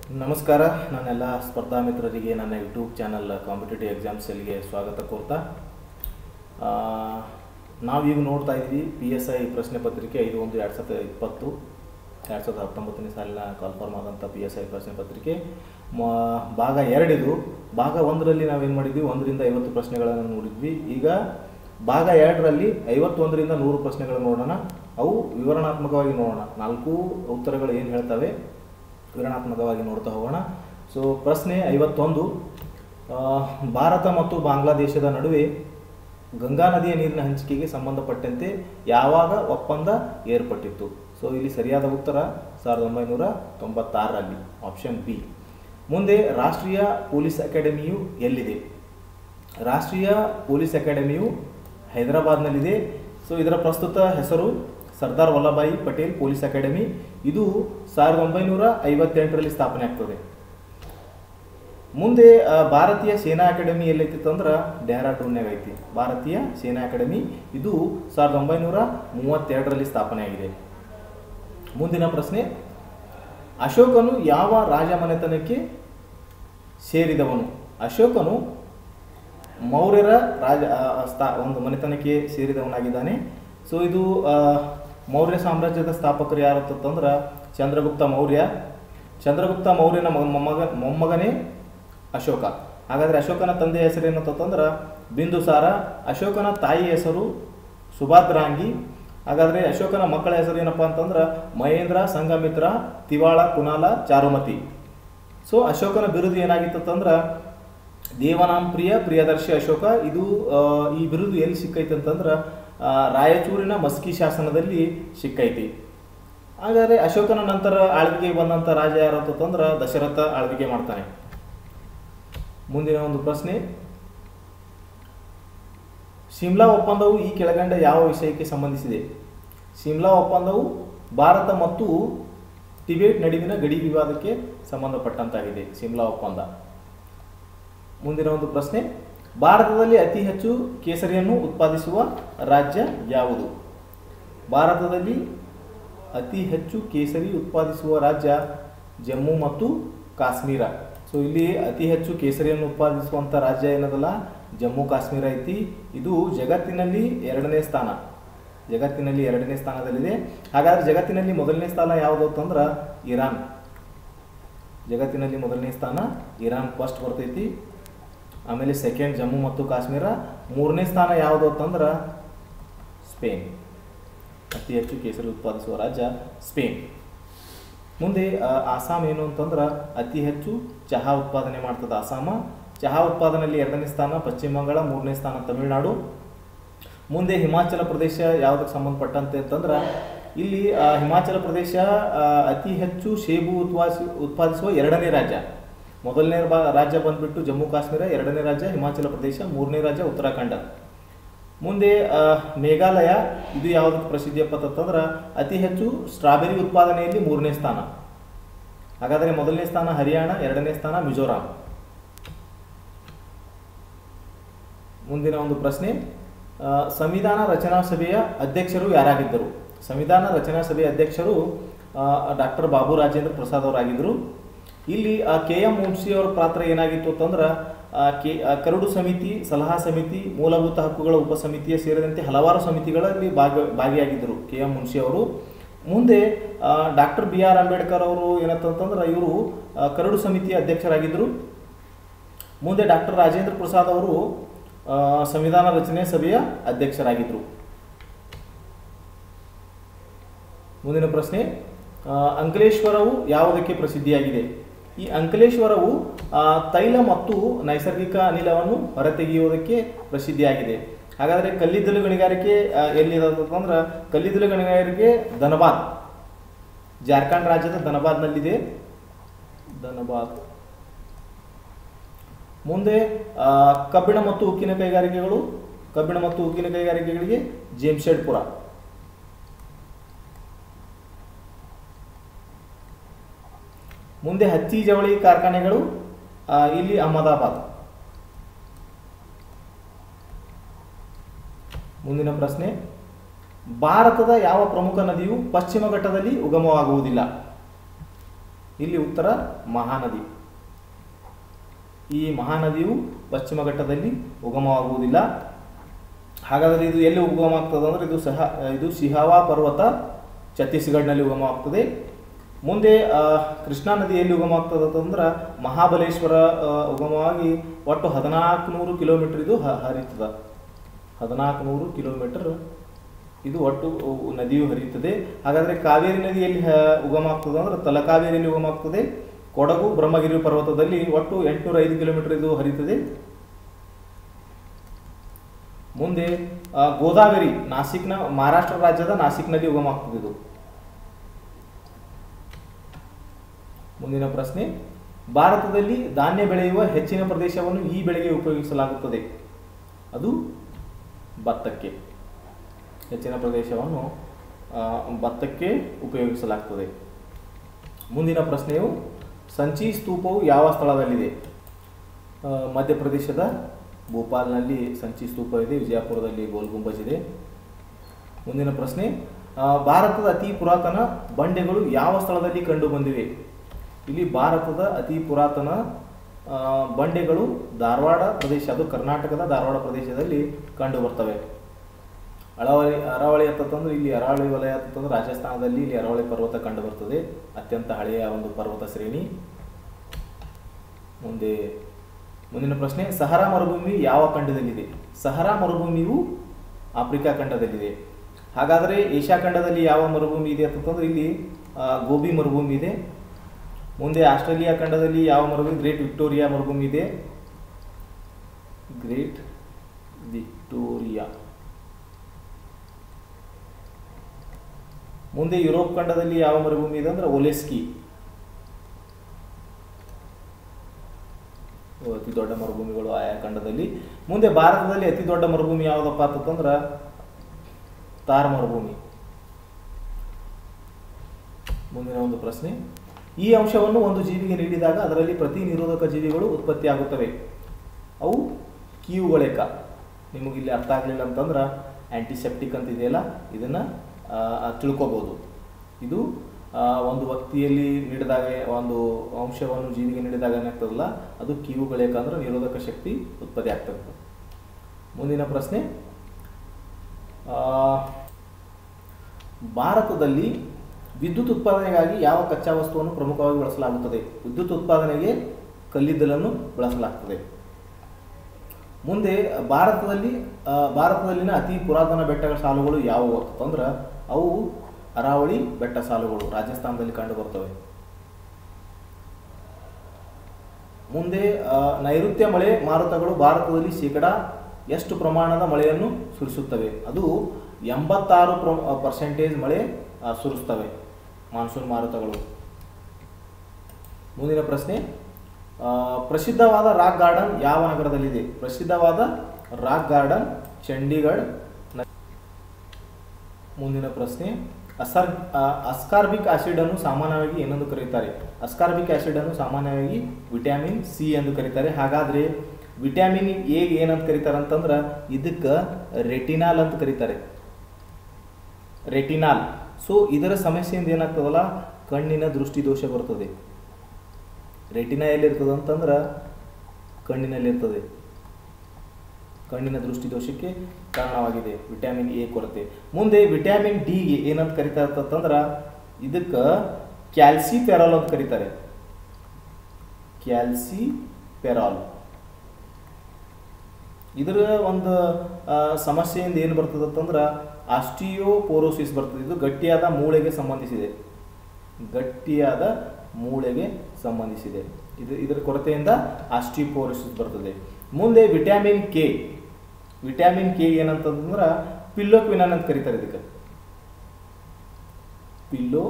ನಮಸ್ಕಾರ ನನ್ನೆಲ್ಲ ಸ್ಪರ್ಧಾ ಮಿತ್ರರಿಗೆ ನನ್ನ ಯೂಟ್ಯೂಬ್ ಚಾನಲ್ ಕಾಂಪಿಟೇಟಿವ್ ಎಕ್ಸಾಮ್ ಸೆಲ್ಗೆ ಸ್ವಾಗತ ಕೋರ್ತಾ ಆ, ನಾವೀಗ ನೋಡ್ತಾ ಇದ್ವಿ ಪಿ ಎಸ್ ಐ ಪ್ರಶ್ನೆ ಪತ್ರಿಕೆ ಐದು ಒಂದು ಎರಡು ಸಾವಿರದ ಇಪ್ಪತ್ತು ಎರಡು ಸಾವಿರದ ಹತ್ತೊಂಬತ್ತನೇ ಸಾಲಿನ ಕಾಲ್ಫಾರ್ಮ್ ಆದಂಥ ಪಿ ಎಸ್ ಐ ಪ್ರಶ್ನೆ ಪತ್ರಿಕೆ ಮ ಭಾಗ ಎರಡಿದು ಭಾಗ ಒಂದರಲ್ಲಿ ನಾವೇನು ಮಾಡಿದ್ವಿ ಒಂದರಿಂದ ಐವತ್ತು ಪ್ರಶ್ನೆಗಳನ್ನು ನೋಡಿದ್ವಿ ಈಗ ಭಾಗ ಎರಡರಲ್ಲಿ ಐವತ್ತೊಂದರಿಂದ ನೂರು ಪ್ರಶ್ನೆಗಳನ್ನು ನೋಡೋಣ ಅವು ವಿವರಣಾತ್ಮಕವಾಗಿ ನೋಡೋಣ ನಾಲ್ಕು ಉತ್ತರಗಳು ಏನು ಹೇಳ್ತವೆ ವಿವರಣಾತ್ಮಕವಾಗಿ ನೋಡ್ತಾ ಹೋಗೋಣ ಸೊ ಪ್ರಶ್ನೆ ಐವತ್ತೊಂದು ಆ, ಭಾರತ ಮತ್ತು ಬಾಂಗ್ಲಾದೇಶದ ನಡುವೆ ಗಂಗಾ ನದಿಯ ನೀರಿನ ಹಂಚಿಕೆಗೆ ಸಂಬಂಧಪಟ್ಟಂತೆ ಯಾವಾಗ ಒಪ್ಪಂದ ಏರ್ಪಟ್ಟಿತ್ತು ಸೊ ಇಲ್ಲಿ ಸರಿಯಾದ ಉತ್ತರ ಸಾವಿರದ ಒಂಬೈನೂರ ತೊಂಬತ್ತಾರರಲ್ಲಿ ಆಪ್ಷನ್ ಬಿ ಮುಂದೆ ರಾಷ್ಟ್ರೀಯ ಪೊಲೀಸ್ ಅಕಾಡೆಮಿಯು ಎಲ್ಲಿದೆ ರಾಷ್ಟ್ರೀಯ ಪೊಲೀಸ್ ಅಕಾಡೆಮಿಯು ಹೈದರಾಬಾದ್ನಲ್ಲಿದೆ ಸೊ ಇದರ ಪ್ರಸ್ತುತ ಹೆಸರು ಸರ್ದಾರ್ ವಲ್ಲಭಾಯಿ ಪಟೇಲ್ ಪೊಲೀಸ್ ಅಕಾಡೆಮಿ ಇದು ಸಾವಿರದ ಒಂಬೈನೂರ ಐವತ್ತೆಂಟರಲ್ಲಿ ಸ್ಥಾಪನೆ ಆಗ್ತದೆ ಮುಂದೆ ಆ, ಭಾರತೀಯ ಸೇನಾ ಅಕಾಡೆಮಿ ಎಲ್ಲೈತಿತ್ತು ಅಂದ್ರೆ ಡೆಹ್ರಾಡೂನ್ಯಾಗ ಐತಿ ಭಾರತೀಯ ಸೇನಾ ಅಕಾಡೆಮಿ ಇದು ಸಾವಿರದ ಒಂಬೈನೂರ ಮೂವತ್ತೆರಡರಲ್ಲಿ ಸ್ಥಾಪನೆ ಆಗಿದೆ ಮುಂದಿನ ಪ್ರಶ್ನೆ ಅಶೋಕನು ಯಾವ ರಾಜಮನೆತನಕ್ಕೆ ಸೇರಿದವನು ಅಶೋಕನು ಮೌರ್ಯರ ರಾಜ ಆ, ಆ, ಸ್ಥಾ ಒಂದು ಮನೆತನಕ್ಕೆ ಸೇರಿದವನಾಗಿದ್ದಾನೆ ಸೊ ಇದು ಆ, ಮೌರ್ಯ ಸಾಮ್ರಾಜ್ಯದ ಸ್ಥಾಪಕರು ಯಾರು ಅಂತಂದ್ರೆ ಚಂದ್ರಗುಪ್ತ ಮೌರ್ಯ ಚಂದ್ರಗುಪ್ತ ಮೌರ್ಯನ ಮಗ ಮೊಮ್ಮಗ ಮೊಮ್ಮಗನೇ ಅಶೋಕ ಹಾಗಾದರೆ ಅಶೋಕನ ತಂದೆಯ ಹೆಸರೇನು ಅಂತಂದ್ರೆ ಬಿಂದುಸಾರ ಅಶೋಕನ ತಾಯಿ ಹೆಸರು ಸುಭಾದ್ರಾಂಗಿ ಹಾಗಾದರೆ ಅಶೋಕನ ಮಕ್ಕಳ ಹೆಸರು ಏನಪ್ಪ ಅಂತಂದ್ರೆ ಮಹೇಂದ್ರ ಸಂಘಮಿತ್ರ ತಿವಾಳ ಕುನಾಲ ಚಾರುಮತಿ ಸೊ ಅಶೋಕನ ಬಿರುದು ಏನಾಗಿತ್ತು ಅಂತಂದ್ರೆ ದೇವನಾಂ ಪ್ರಿಯ ಪ್ರಿಯದರ್ಶಿ ಅಶೋಕ ಇದು ಆ, ಈ ಬಿರುದು ಎಲ್ಲಿ ಸಿಕ್ಕೈತಿ ಅಂತಂದ್ರೆ ಆ, ರಾಯಚೂರಿನ ಮಸ್ಕಿ ಶಾಸನದಲ್ಲಿ ಸಿಕ್ಕೈತಿ ಹಾಗಾದರೆ ಅಶೋಕನ ನಂತರ ಆಳ್ವಿಕೆಗೆ ಬಂದಂಥ ರಾಜ ಯಾರು ಅಂತಂದ್ರೆ ದಶರಥ ಆಳ್ವಿಕೆ ಮಾಡ್ತಾನೆ ಮುಂದಿನ ಒಂದು ಪ್ರಶ್ನೆ ಶಿಮ್ಲಾ ಒಪ್ಪಂದವು ಈ ಕೆಳಗಂಡ ಯಾವ ವಿಷಯಕ್ಕೆ ಸಂಬಂಧಿಸಿದೆ ಶಿಮ್ಲಾ ಒಪ್ಪಂದವು ಭಾರತ ಮತ್ತು ಟಿಬೇಟ್ ನಡುವಿನ ಗಡಿ ವಿವಾದಕ್ಕೆ ಸಂಬಂಧಪಟ್ಟಂತಾಗಿದೆ ಶಿಮ್ಲಾ ಒಪ್ಪಂದ ಮುಂದಿನ ಒಂದು ಪ್ರಶ್ನೆ ಭಾರತದಲ್ಲಿ ಅತಿ ಹೆಚ್ಚು ಕೇಸರಿಯನ್ನು ಉತ್ಪಾದಿಸುವ ರಾಜ್ಯ ಯಾವುದು ಭಾರತದಲ್ಲಿ ಅತಿ ಹೆಚ್ಚು ಕೇಸರಿ ಉತ್ಪಾದಿಸುವ ರಾಜ್ಯ ಜಮ್ಮು ಮತ್ತು ಕಾಶ್ಮೀರ ಸೊ ಇಲ್ಲಿ ಅತಿ ಹೆಚ್ಚು ಕೇಸರಿಯನ್ನು ಉತ್ಪಾದಿಸುವಂಥ ರಾಜ್ಯ ಏನದಲ್ಲ ಜಮ್ಮು ಕಾಶ್ಮೀರ ಐತಿ ಇದು ಜಗತ್ತಿನಲ್ಲಿ ಎರಡನೇ ಸ್ಥಾನ ಜಗತ್ತಿನಲ್ಲಿ ಎರಡನೇ ಸ್ಥಾನದಲ್ಲಿದೆ ಹಾಗಾದ್ರೆ ಜಗತ್ತಿನಲ್ಲಿ ಮೊದಲನೇ ಸ್ಥಾನ ಯಾವುದು ಅಂತಂದ್ರೆ ಇರಾನ್ ಜಗತ್ತಿನಲ್ಲಿ ಮೊದಲನೇ ಸ್ಥಾನ ಇರಾನ್ ಫಸ್ಟ್ ಬರ್ತೈತಿ ಆಮೇಲೆ ಸೆಕೆಂಡ್ ಜಮ್ಮು ಮತ್ತು ಕಾಶ್ಮೀರ ಮೂರನೇ ಸ್ಥಾನ ಯಾವುದು ಅಂತಂದ್ರೆ ಸ್ಪೇನ್ ಅತಿ ಹೆಚ್ಚು ಕೇಸರಿ ಉತ್ಪಾದಿಸುವ ರಾಜ್ಯ ಸ್ಪೇನ್ ಮುಂದೆ ಆ, ಆಸಾಮ್ ಏನು ಅಂತಂದ್ರೆ ಅತಿ ಹೆಚ್ಚು ಚಹಾ ಉತ್ಪಾದನೆ ಮಾಡ್ತದೆ ಆಸಾಮ ಚಹಾ ಉತ್ಪಾದನೆಯಲ್ಲಿ ಎರಡನೇ ಸ್ಥಾನ ಪಶ್ಚಿಮ ಬಂಗಾಳ ಮೂರನೇ ಸ್ಥಾನ ತಮಿಳುನಾಡು ಮುಂದೆ ಹಿಮಾಚಲ ಪ್ರದೇಶ ಯಾವುದಕ್ಕೆ ಸಂಬಂಧಪಟ್ಟಂತೆ ಅಂತಂದ್ರೆ ಇಲ್ಲಿ ಆ, ಹಿಮಾಚಲ ಪ್ರದೇಶ ಆ, ಅತಿ ಹೆಚ್ಚು ಸೇಬು ಉತ್ಪಾದಿಸಿ ಉತ್ಪಾದಿಸುವ ಎರಡನೇ ರಾಜ್ಯ ಮೊದಲನೇ ಬಾ ರಾಜ್ಯ ಬಂದ್ಬಿಟ್ಟು ಜಮ್ಮು ಕಾಶ್ಮೀರ ಎರಡನೇ ರಾಜ್ಯ ಹಿಮಾಚಲ ಪ್ರದೇಶ ಮೂರನೇ ರಾಜ್ಯ ಉತ್ತರಾಖಂಡ ಮುಂದೆ ಆ, ಮೇಘಾಲಯ ಇದು ಯಾವುದಕ್ಕೆ ಪ್ರಸಿದ್ಧಿಯಪ್ಪ ಅಂತಂದ್ರೆ ಅತಿ ಹೆಚ್ಚು ಸ್ಟ್ರಾಬೆರಿ ಉತ್ಪಾದನೆಯಲ್ಲಿ ಮೂರನೇ ಸ್ಥಾನ ಹಾಗಾದರೆ ಮೊದಲನೇ ಸ್ಥಾನ ಹರಿಯಾಣ ಎರಡನೇ ಸ್ಥಾನ ಮಿಜೋರಾಂ ಮುಂದಿನ ಒಂದು ಪ್ರಶ್ನೆ ಆ, ಸಂವಿಧಾನ ರಚನಾ ಸಭೆಯ ಅಧ್ಯಕ್ಷರು ಯಾರಾಗಿದ್ದರು ಸಂವಿಧಾನ ರಚನಾ ಸಭೆಯ ಅಧ್ಯಕ್ಷರು ಡಾಕ್ಟರ್ ಬಾಬು ರಾಜೇಂದ್ರ ಪ್ರಸಾದ್ ಅವರಾಗಿದ್ದರು ಇಲ್ಲಿ ಕೆ ಎಂ ಮುನ್ಷಿ ಅವರ ಪಾತ್ರ ಏನಾಗಿತ್ತು ಅಂತಂದ್ರೆ ಆ, ಕೆ ಆ, ಕರಡು ಸಮಿತಿ ಸಲಹಾ ಸಮಿತಿ ಮೂಲಭೂತ ಹಕ್ಕುಗಳ ಉಪಸಮಿತಿಯ ಸೇರಿದಂತೆ ಹಲವಾರು ಸಮಿತಿಗಳಲ್ಲಿ ಭಾಗ ಭಾಗಿಯಾಗಿದ್ದರು ಕೆ ಎಂ ಮುನ್ಷಿ ಅವರು ಮುಂದೆ ಡಾಕ್ಟರ್ ಬಿ ಆರ್ ಅಂಬೇಡ್ಕರ್ ಅವರು ಏನಂತಂದ್ರೆ ಇವರು ಆ, ಕರಡು ಸಮಿತಿಯ ಅಧ್ಯಕ್ಷರಾಗಿದ್ದರು ಮುಂದೆ ಡಾಕ್ಟರ್ ರಾಜೇಂದ್ರ ಪ್ರಸಾದ್ ಅವರು ಆ, ಸಂವಿಧಾನ ರಚನೆ ಸಭೆಯ ಅಧ್ಯಕ್ಷರಾಗಿದ್ದರು ಮುಂದಿನ ಪ್ರಶ್ನೆ ಆ, ಅಂಕಲೇಶ್ವರವು ಯಾವುದಕ್ಕೆ ಪ್ರಸಿದ್ಧಿಯಾಗಿದೆ ಈ ಅಂಕಲೇಶ್ವರವು ಆ, ತೈಲ ಮತ್ತು ನೈಸರ್ಗಿಕ ಅನಿಲವನ್ನು ಹೊರತೆಗೆಯುವುದಕ್ಕೆ ಪ್ರಸಿದ್ಧಿಯಾಗಿದೆ ಹಾಗಾದರೆ ಕಲ್ಲಿದ್ದಲು ಗಣಿಗಾರಿಕೆ ಆ, ಎಲ್ಲಿದೆ ಅಂತಂದ್ರೆ ಕಲ್ಲಿದ್ದಲು ಗಣಿಗಾರಿಕೆ ಧನಬಾದ್ ಜಾರ್ಖಂಡ್ ರಾಜ್ಯದ ಧನಬಾದ್ನಲ್ಲಿದೆ ಧನಬಾದ್ ಮುಂದೆ ಆ, ಕಬ್ಬಿಣ ಮತ್ತು ಉಕ್ಕಿನ ಕೈಗಾರಿಕೆಗಳು ಕಬ್ಬಿಣ ಮತ್ತು ಉಕ್ಕಿನ ಕೈಗಾರಿಕೆಗಳಿಗೆ ಜೇಮ್ಶೆಡ್ಪುರ ಮುಂದೆ ಹತ್ತಿ ಜವಳಿ ಕಾರ್ಖಾನೆಗಳು ಆ, ಇಲ್ಲಿ ಅಹಮದಾಬಾದ್ ಮುಂದಿನ ಪ್ರಶ್ನೆ ಭಾರತದ ಯಾವ ಪ್ರಮುಖ ನದಿಯು ಪಶ್ಚಿಮ ಘಟ್ಟದಲ್ಲಿ ಉಗಮವಾಗುವುದಿಲ್ಲ ಇಲ್ಲಿ ಉತ್ತರ ಮಹಾನದಿ ಈ ಮಹಾನದಿಯು ಪಶ್ಚಿಮ ಘಟ್ಟದಲ್ಲಿ ಉಗಮವಾಗುವುದಿಲ್ಲ ಹಾಗಾದರೆ ಇದು ಎಲ್ಲಿ ಉಗಮ ಆಗ್ತದೆ ಅಂದರೆ ಇದು ಸಹ ಇದು ಸಿಹಾವಾ ಪರ್ವತ ಛತ್ತೀಸ್ಗಢನಲ್ಲಿ ಉಗಮ ಆಗ್ತದೆ ಮುಂದೆ ಆ, ಕೃಷ್ಣಾ ನದಿ ಎಲ್ಲಿ ಉಗಮ ಆಗ್ತದೆ ಅಂತಂದ್ರೆ ಮಹಾಬಲೇಶ್ವರ ಆ, ಉಗಮವಾಗಿ ಒಟ್ಟು ಹದಿನಾಲ್ಕು ನೂರು ಕಿಲೋಮೀಟರ್ ಇದು ಹ- ಹರಿತದ ಹದಿನಾಲ್ಕು ನೂರು ಕಿಲೋಮೀಟರ್ ಇದು ಒಟ್ಟು ಉ- ನದಿಯು ಹರಿಯುತ್ತದೆ ಹಾಗಾದರೆ ಕಾವೇರಿ ನದಿ ಎಲ್ಲಿ ಹ- ಉಗಮ ಆಗ್ತದೆ ಅಂದ್ರೆ ತಲಕಾವೇರಿಯಲ್ಲಿ ಉಗಮ ಆಗ್ತದೆ ಕೊಡಗು ಬ್ರಹ್ಮಗಿರಿ ಪರ್ವತದಲ್ಲಿ ಒಟ್ಟು ಎಂಟುನೂರ ಐದು ಕಿಲೋಮೀಟರ್ ಇದು ಹರಿಯುತ್ತದೆ ಮುಂದೆ ಆ, ಗೋದಾವರಿ ನಾಸಿಕ್ನ ಮಹಾರಾಷ್ಟ್ರ ರಾಜ್ಯದ ನಾಸಿಕ್ನಲ್ಲಿ ಉಗಮ ಆಗ್ತದೆ ಇದು ಮುಂದಿನ ಪ್ರಶ್ನೆ ಭಾರತದಲ್ಲಿ ಧಾನ್ಯ ಬೆಳೆಯುವ ಹೆಚ್ಚಿನ ಪ್ರದೇಶವನ್ನು ಈ ಬೆಳೆಗೆ ಉಪಯೋಗಿಸಲಾಗುತ್ತದೆ ಅದು ಭತ್ತಕ್ಕೆ ಹೆಚ್ಚಿನ ಪ್ರದೇಶವನ್ನು ಆ, ಭತ್ತಕ್ಕೆ ಉಪಯೋಗಿಸಲಾಗ್ತದೆ ಮುಂದಿನ ಪ್ರಶ್ನೆಯು ಸಂಚಿ ಸ್ತೂಪವು ಯಾವ ಸ್ಥಳದಲ್ಲಿದೆ ಆ, ಮಧ್ಯಪ್ರದೇಶದ ಭೋಪಾಲ್ನಲ್ಲಿ ಸಂಚಿ ಸ್ತೂಪ ಇದೆ ವಿಜಯಪುರದಲ್ಲಿ ಗೋಲ್ ಗುಂಬಜ್ ಇದೆ ಮುಂದಿನ ಪ್ರಶ್ನೆ ಆ, ಭಾರತದ ಅತಿ ಪುರಾತನ ಬಂಡೆಗಳು ಯಾವ ಸ್ಥಳದಲ್ಲಿ ಕಂಡು ಬಂದಿವೆ ಇಲ್ಲಿ ಭಾರತದ ಅತಿ ಪುರಾತನ ಆ, ಬಂಡೆಗಳು ಧಾರವಾಡ ಪ್ರದೇಶ ಅದು ಕರ್ನಾಟಕದ ಧಾರವಾಡ ಪ್ರದೇಶದಲ್ಲಿ ಕಂಡು ಬರ್ತವೆ ಅಳವಳಿ ಅರಾವಳಿ ಅಂತಂದ್ರೆ ಇಲ್ಲಿ ಅರಾವಳಿ ವಲಯ ಅಂತಂದ್ರೆ ರಾಜಸ್ಥಾನದಲ್ಲಿ ಇಲ್ಲಿ ಅರಾವಳಿ ಪರ್ವತ ಕಂಡು ಬರ್ತದೆ ಅತ್ಯಂತ ಹಳೆಯ ಒಂದು ಪರ್ವತ ಶ್ರೇಣಿ ಮುಂದೆ ಮುಂದಿನ ಪ್ರಶ್ನೆ ಸಹರಾ ಮರುಭೂಮಿ ಯಾವ ಖಂಡದಲ್ಲಿದೆ ಸಹರಾ ಮರುಭೂಮಿಯು ಆಫ್ರಿಕಾ ಖಂಡದಲ್ಲಿದೆ ಹಾಗಾದರೆ ಏಷ್ಯಾ ಖಂಡದಲ್ಲಿ ಯಾವ ಮರುಭೂಮಿ ಇದೆ ಅಂತಂದ್ರೆ ಇಲ್ಲಿ ಆ, ಗೋಬಿ ಮರುಭೂಮಿ ಇದೆ ಮುಂದೆ ಆಸ್ಟ್ರೇಲಿಯಾ ಖಂಡದಲ್ಲಿ ಯಾವ ಮರುಭೂಮಿ ಗ್ರೇಟ್ ವಿಕ್ಟೋರಿಯಾ ಮರುಭೂಮಿ ಇದೆ ಗ್ರೇಟ್ ವಿಕ್ಟೋರಿಯಾ ಮುಂದೆ ಯುರೋಪ್ ಖಂಡದಲ್ಲಿ ಯಾವ ಮರುಭೂಮಿ ಇದೆ ಅಂದ್ರೆ ಒಲೆಸ್ಕಿ ಇವು ಅತಿ ದೊಡ್ಡ ಮರುಭೂಮಿಗಳು ಆಯಾ ಖಂಡದಲ್ಲಿ ಮುಂದೆ ಭಾರತದಲ್ಲಿ ಅತಿ ದೊಡ್ಡ ಮರುಭೂಮಿ ಯಾವುದಪ್ಪ ಅಂತಂದ್ರೆ ತಾರ್ ಮರುಭೂಮಿ ಮುಂದಿನ ಒಂದು ಪ್ರಶ್ನೆ ಈ ಅಂಶವನ್ನು ಒಂದು ಜೀವಿಗೆ ನೀಡಿದಾಗ ಅದರಲ್ಲಿ ಪ್ರತಿ ನಿರೋಧಕ ಜೀವಿಗಳು ಉತ್ಪತ್ತಿಯಾಗುತ್ತವೆ ಅವು ಕೀವುಗಳೆಕ ನಿಮಗೆ ಇಲ್ಲಿ ಅರ್ಥ ಆಗಲಿಲ್ಲ ಅಂತಂದ್ರೆ ಆಂಟಿಸೆಪ್ಟಿಕ್ ಅಂತ ಇದೆಯಲ್ಲ ಇದನ್ನು ತಿಳ್ಕೊಬೋದು ಇದು ಆ, ಒಂದು ವ್ಯಕ್ತಿಯಲ್ಲಿ ನೀಡಿದಾಗ ಒಂದು ಅಂಶವನ್ನು ಜೀವಿಗೆ ನೀಡಿದಾಗ ಏನಾಗ್ತದಲ್ಲ ಅದು ಕೀವುಗಳೆಕ ಅಂದ್ರೆ ನಿರೋಧಕ ಶಕ್ತಿ ಉತ್ಪತ್ತಿ ಆಗ್ತದೆ ಮುಂದಿನ ಪ್ರಶ್ನೆ ಆ, ಭಾರತದಲ್ಲಿ ವಿದ್ಯುತ್ ಉತ್ಪಾದನೆಗಾಗಿ ಯಾವ ಕಚ್ಚಾ ವಸ್ತುವನ್ನು ಪ್ರಮುಖವಾಗಿ ಬಳಸಲಾಗುತ್ತದೆ ವಿದ್ಯುತ್ ಉತ್ಪಾದನೆಗೆ ಕಲ್ಲಿದ್ದಲನ್ನು ಬಳಸಲಾಗ್ತದೆ ಮುಂದೆ ಭಾರತದಲ್ಲಿ ಆ, ಭಾರತದಲ್ಲಿನ ಅತಿ ಪುರಾತನ ಬೆಟ್ಟಗಳ ಸಾಲುಗಳು ಯಾವುವು ಅಂತಂದ್ರೆ ಅವು ಅರಾವಳಿ ಬೆಟ್ಟ ಸಾಲುಗಳು ರಾಜಸ್ಥಾನದಲ್ಲಿ ಕಂಡು ಬರ್ತವೆ ಮುಂದೆ ಆ, ನೈಋತ್ಯ ಮಳೆ ಮಾರುತಗಳು ಭಾರತದಲ್ಲಿ ಶೇಕಡ ಎಷ್ಟು ಪ್ರಮಾಣದ ಮಳೆಯನ್ನು ಸುರಿಸುತ್ತವೆ ಅದು ಎಂಬತ್ತಾರು ಪ್ರ ಪರ್ಸೆಂಟೇಜ್ ಮಳೆ ಆ, ಸುರಿಸ್ತವೆ ಮಾನ್ಸೂನ್ ಮಾರುತಗಳು ಮುಂದಿನ ಪ್ರಶ್ನೆ ಆ, ಪ್ರಸಿದ್ಧವಾದ ರಾಕ್ ಗಾರ್ಡನ್ ಯಾವ ನಗರದಲ್ಲಿದೆ ಪ್ರಸಿದ್ಧವಾದ ರಾಕ್ ಗಾರ್ಡನ್ ಚಂಡೀಗಢ ನ- ಮುಂದಿನ ಪ್ರಶ್ನೆ ಅಸರ್ ಆ, ಅಸ್ಕಾರ್ಬಿಕ್ ಆಸಿಡ್ ಅನ್ನು ಸಾಮಾನ್ಯವಾಗಿ ಏನೆಂದು ಕರೆಯುತ್ತಾರೆ ಅಸ್ಕಾರ್ಬಿಕ್ ಆಸಿಡ್ ಅನ್ನು ಸಾಮಾನ್ಯವಾಗಿ ವಿಟಮಿನ್ ಸಿ ಎಂದು ಕರೀತಾರೆ ಹಾಗಾದ್ರೆ ವಿಟಮಿನ್ ಎ ಏನಂತ ಕರೀತಾರೆ ಅಂತಂದ್ರೆ ಇದಕ್ಕೆ ರೆಟಿನಾಲ್ ಅಂತ ಕರೀತಾರೆ ರೆಟಿನಾಲ್ ಸೊ ಇದರ ಸಮಸ್ಯೆಯಿಂದ ಏನಾಗ್ತದಲ್ಲ ಕಣ್ಣಿನ ದೃಷ್ಟಿ ದೋಷ ಬರ್ತದೆ ರೆಟಿನಾ ಎಲ್ಲಿರ್ತದೆ ಅಂತಂದ್ರೆ ಕಣ್ಣಿನಲ್ಲಿರ್ತದೆ ಕಣ್ಣಿನ ದೃಷ್ಟಿ ದೋಷಕ್ಕೆ ಕಾರಣವಾಗಿದೆ ವಿಟಮಿನ್ ಎ ಕೊರತೆ ಮುಂದೆ ವಿಟಮಿನ್ ಡಿ ಏನಂತ ಕರೀತಾರೆ ಅಂತಂದ್ರೆ ಇದಕ್ಕೆ ಕ್ಯಾಲ್ಸಿ ಪೆರಾಲ್ ಅಂತ ಕರೀತಾರೆ ಕ್ಯಾಲ್ಸಿ ಪೆರಾಲ್ ಇದರ ಒಂದು ಆ, ಸಮಸ್ಯೆಯಿಂದ ಏನು ಬರ್ತದೆ ಅಂತಂದ್ರೆ ಆಸ್ಟಿಯೋಪೋರೋಸಿಸ್ ಬರ್ತದೆ ಇದು ಗಟ್ಟಿಯಾದ ಮೂಳೆಗೆ ಸಂಬಂಧಿಸಿದೆ ಗಟ್ಟಿಯಾದ ಮೂಳೆಗೆ ಸಂಬಂಧಿಸಿದೆ ಇದು ಇದರ ಕೊರತೆಯಿಂದ ಆಸ್ಟಿಯೋಪೋರೋಸಿಸ್ ಬರ್ತದೆ ಮುಂದೆ ವಿಟಮಿನ್ ಕೆ ವಿಟಮಿನ್ ಕೆ ಏನಂತಂದ್ರೆ ಪಿಲ್ಲೋಕ್ವಿನಾನ್ ಅಂತ ಕರೀತಾರೆ ಇದಕ್ಕೆ ಪಿಲ್ಲೋ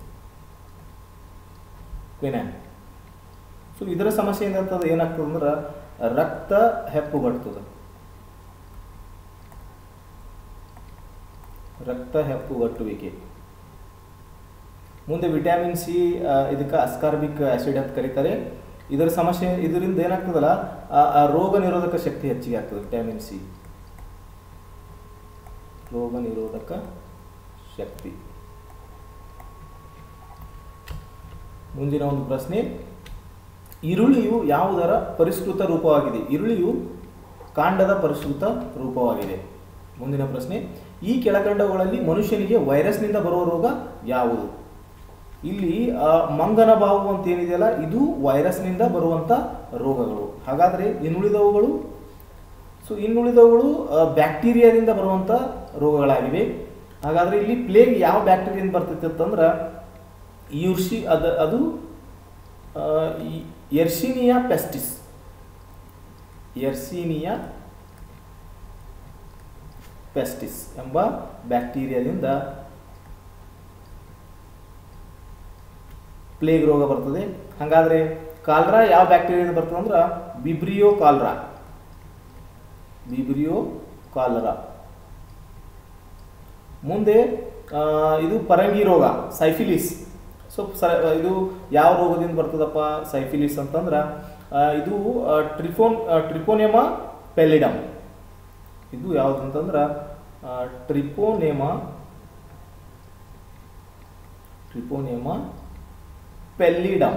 ಕ್ವಿನಾನ್ ಸೊ ಇದರ ಸಮಸ್ಯೆಯಿಂದ ಅಂತಂದ್ರೆ ಏನಾಗ್ತದೆ ಅಂದ್ರೆ ರಕ್ತ ಹೆಪ್ಪುಗಟ್ಟುತ್ತದೆ ರಕ್ತ ಹೆಪ್ಪುಗಟ್ಟುವಿಕೆ ಮುಂದೆ ವಿಟಮಿನ್ ಸಿ ಇದಕ್ಕೆ ಅಸ್ಕಾರ್ಬಿಕ್ ಆಸಿಡ್ ಅಂತ ಕರೀತಾರೆ ಇದರ ಸಮಸ್ಯೆ ಇದರಿಂದ ಏನಾಗ್ತದಲ್ಲ ಆ- ಆ ರೋಗ ನಿರೋಧಕ ಶಕ್ತಿ ಹೆಚ್ಚಿಗೆ ಆಗ್ತದೆ ವಿಟಮಿನ್ ಸಿ ರೋಗ ನಿರೋಧಕ ಶಕ್ತಿ ಮುಂದಿನ ಒಂದು ಪ್ರಶ್ನೆ ಈರುಳ್ಳಿಯು ಯಾವುದರ ಪರಿಷ್ಕೃತ ರೂಪವಾಗಿದೆ ಈರುಳ್ಳಿಯು ಕಾಂಡದ ಪರಿಷ್ಕೃತ ರೂಪವಾಗಿದೆ ಮುಂದಿನ ಪ್ರಶ್ನೆ ಈ ಕೆಳಕಂಡಗಳಲ್ಲಿ ಮನುಷ್ಯನಿಗೆ ವೈರಸ್ನಿಂದ ಬರುವ ರೋಗ ಯಾವುದು ಇಲ್ಲಿ ಆ, ಮಂಗನ ಬಾವು ಅಂತ ಏನಿದೆಯಲ್ಲ ಇದು ವೈರಸ್ನಿಂದ ಬರುವಂಥ ರೋಗಗಳು ಹಾಗಾದರೆ ಇನ್ನುಳಿದವುಗಳು ಸೊ ಇನ್ನುಳಿದವುಗಳು ಆ, ಬ್ಯಾಕ್ಟೀರಿಯಾದಿಂದ ಬರುವಂಥ ರೋಗಗಳಾಗಿವೆ ಹಾಗಾದರೆ ಇಲ್ಲಿ ಪ್ಲೇಗ್ ಯಾವ ಬ್ಯಾಕ್ಟೀರಿಯಿಂದ ಬರ್ತೈತೆ ಅಂತಂದ್ರೆ ಯುರ್ಷಿ ಅದ ಅದು ಆ, ಈ- ಎರ್ಸಿನಿಯಾ ಪೆಸ್ಟಿಸ್ ಎರ್ಸಿನಿಯಾ ಪೆಸ್ಟಿಸ್ ಎಂಬ ಬ್ಯಾಕ್ಟೀರಿಯಾದಿಂದ ಪ್ಲೇಗ್ ರೋಗ ಬರ್ತದೆ ಹಾಗಾದ್ರೆ ಕಾಲ್ರಾ ಯಾವ ಬ್ಯಾಕ್ಟೀರಿಯಾದಿಂದ ಬರ್ತದೆ ಅಂದ್ರೆ ಬಿಬ್ರಿಯೋ ಕಾಲ್ರಾ ಬಿಬ್ರಿಯೋ ಕಾಲರಾ ಮುಂದೆ ಆ, ಇದು ಪರಂಗಿ ರೋಗ ಸೈಫಿಲಿಸ್ ಸೊ ಸ ಇದು ಯಾವ ರೋಗದಿಂದ ಬರ್ತದಪ್ಪ ಸೈಫಿಲಿಸ್ ಅಂತಂದ್ರೆ ಆ, ಇದು ಆ, ಟ್ರಿಫೋನ್ ಆ, ಟ್ರಿಪೋನೆಮಾ ಪೆಲಿಡಮ್ ಇದು ಯಾವುದು ಅಂತಂದ್ರೆ ಆ, ಟ್ರಿಪೋನೆಮಾ ಟ್ರಿಪೋನೆಮಾ ಪೆಲ್ಲಿಡಮ್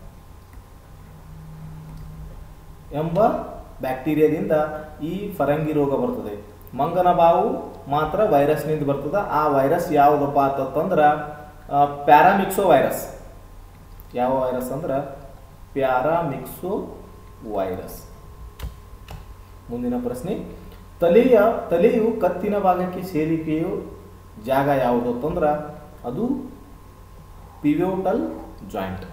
ಎಂಬ ಬ್ಯಾಕ್ಟೀರಿಯಾದಿಂದ ಈ ಫರಂಗಿ ರೋಗ ಬರ್ತದೆ ಮಂಗನ ಬಾವು ಮಾತ್ರ ವೈರಸ್ನಿಂದ ಬರ್ತದೆ ಆ ವೈರಸ್ ಯಾವುದಪ್ಪ ಅಂತಂದ್ರೆ ಪ್ಯಾರಾಮಿಕ್ಸೋ ವೈರಸ್ ಯಾವ ವೈರಸ್ ಅಂದ್ರೆ ಪ್ಯಾರಾಮಿಕ್ಸೋ ವೈರಸ್ ಮುಂದಿನ ಪ್ರಶ್ನೆ ತಲೆಯ ತಲೆಯು ಕತ್ತಿನ ಭಾಗಕ್ಕೆ ಸೇರಿಕೆಯು ಜಾಗ ಯಾವುದು ಅಂತಂದ್ರೆ ಅದು ಪಿವೋಟಲ್ ಜಾಯಿಂಟ್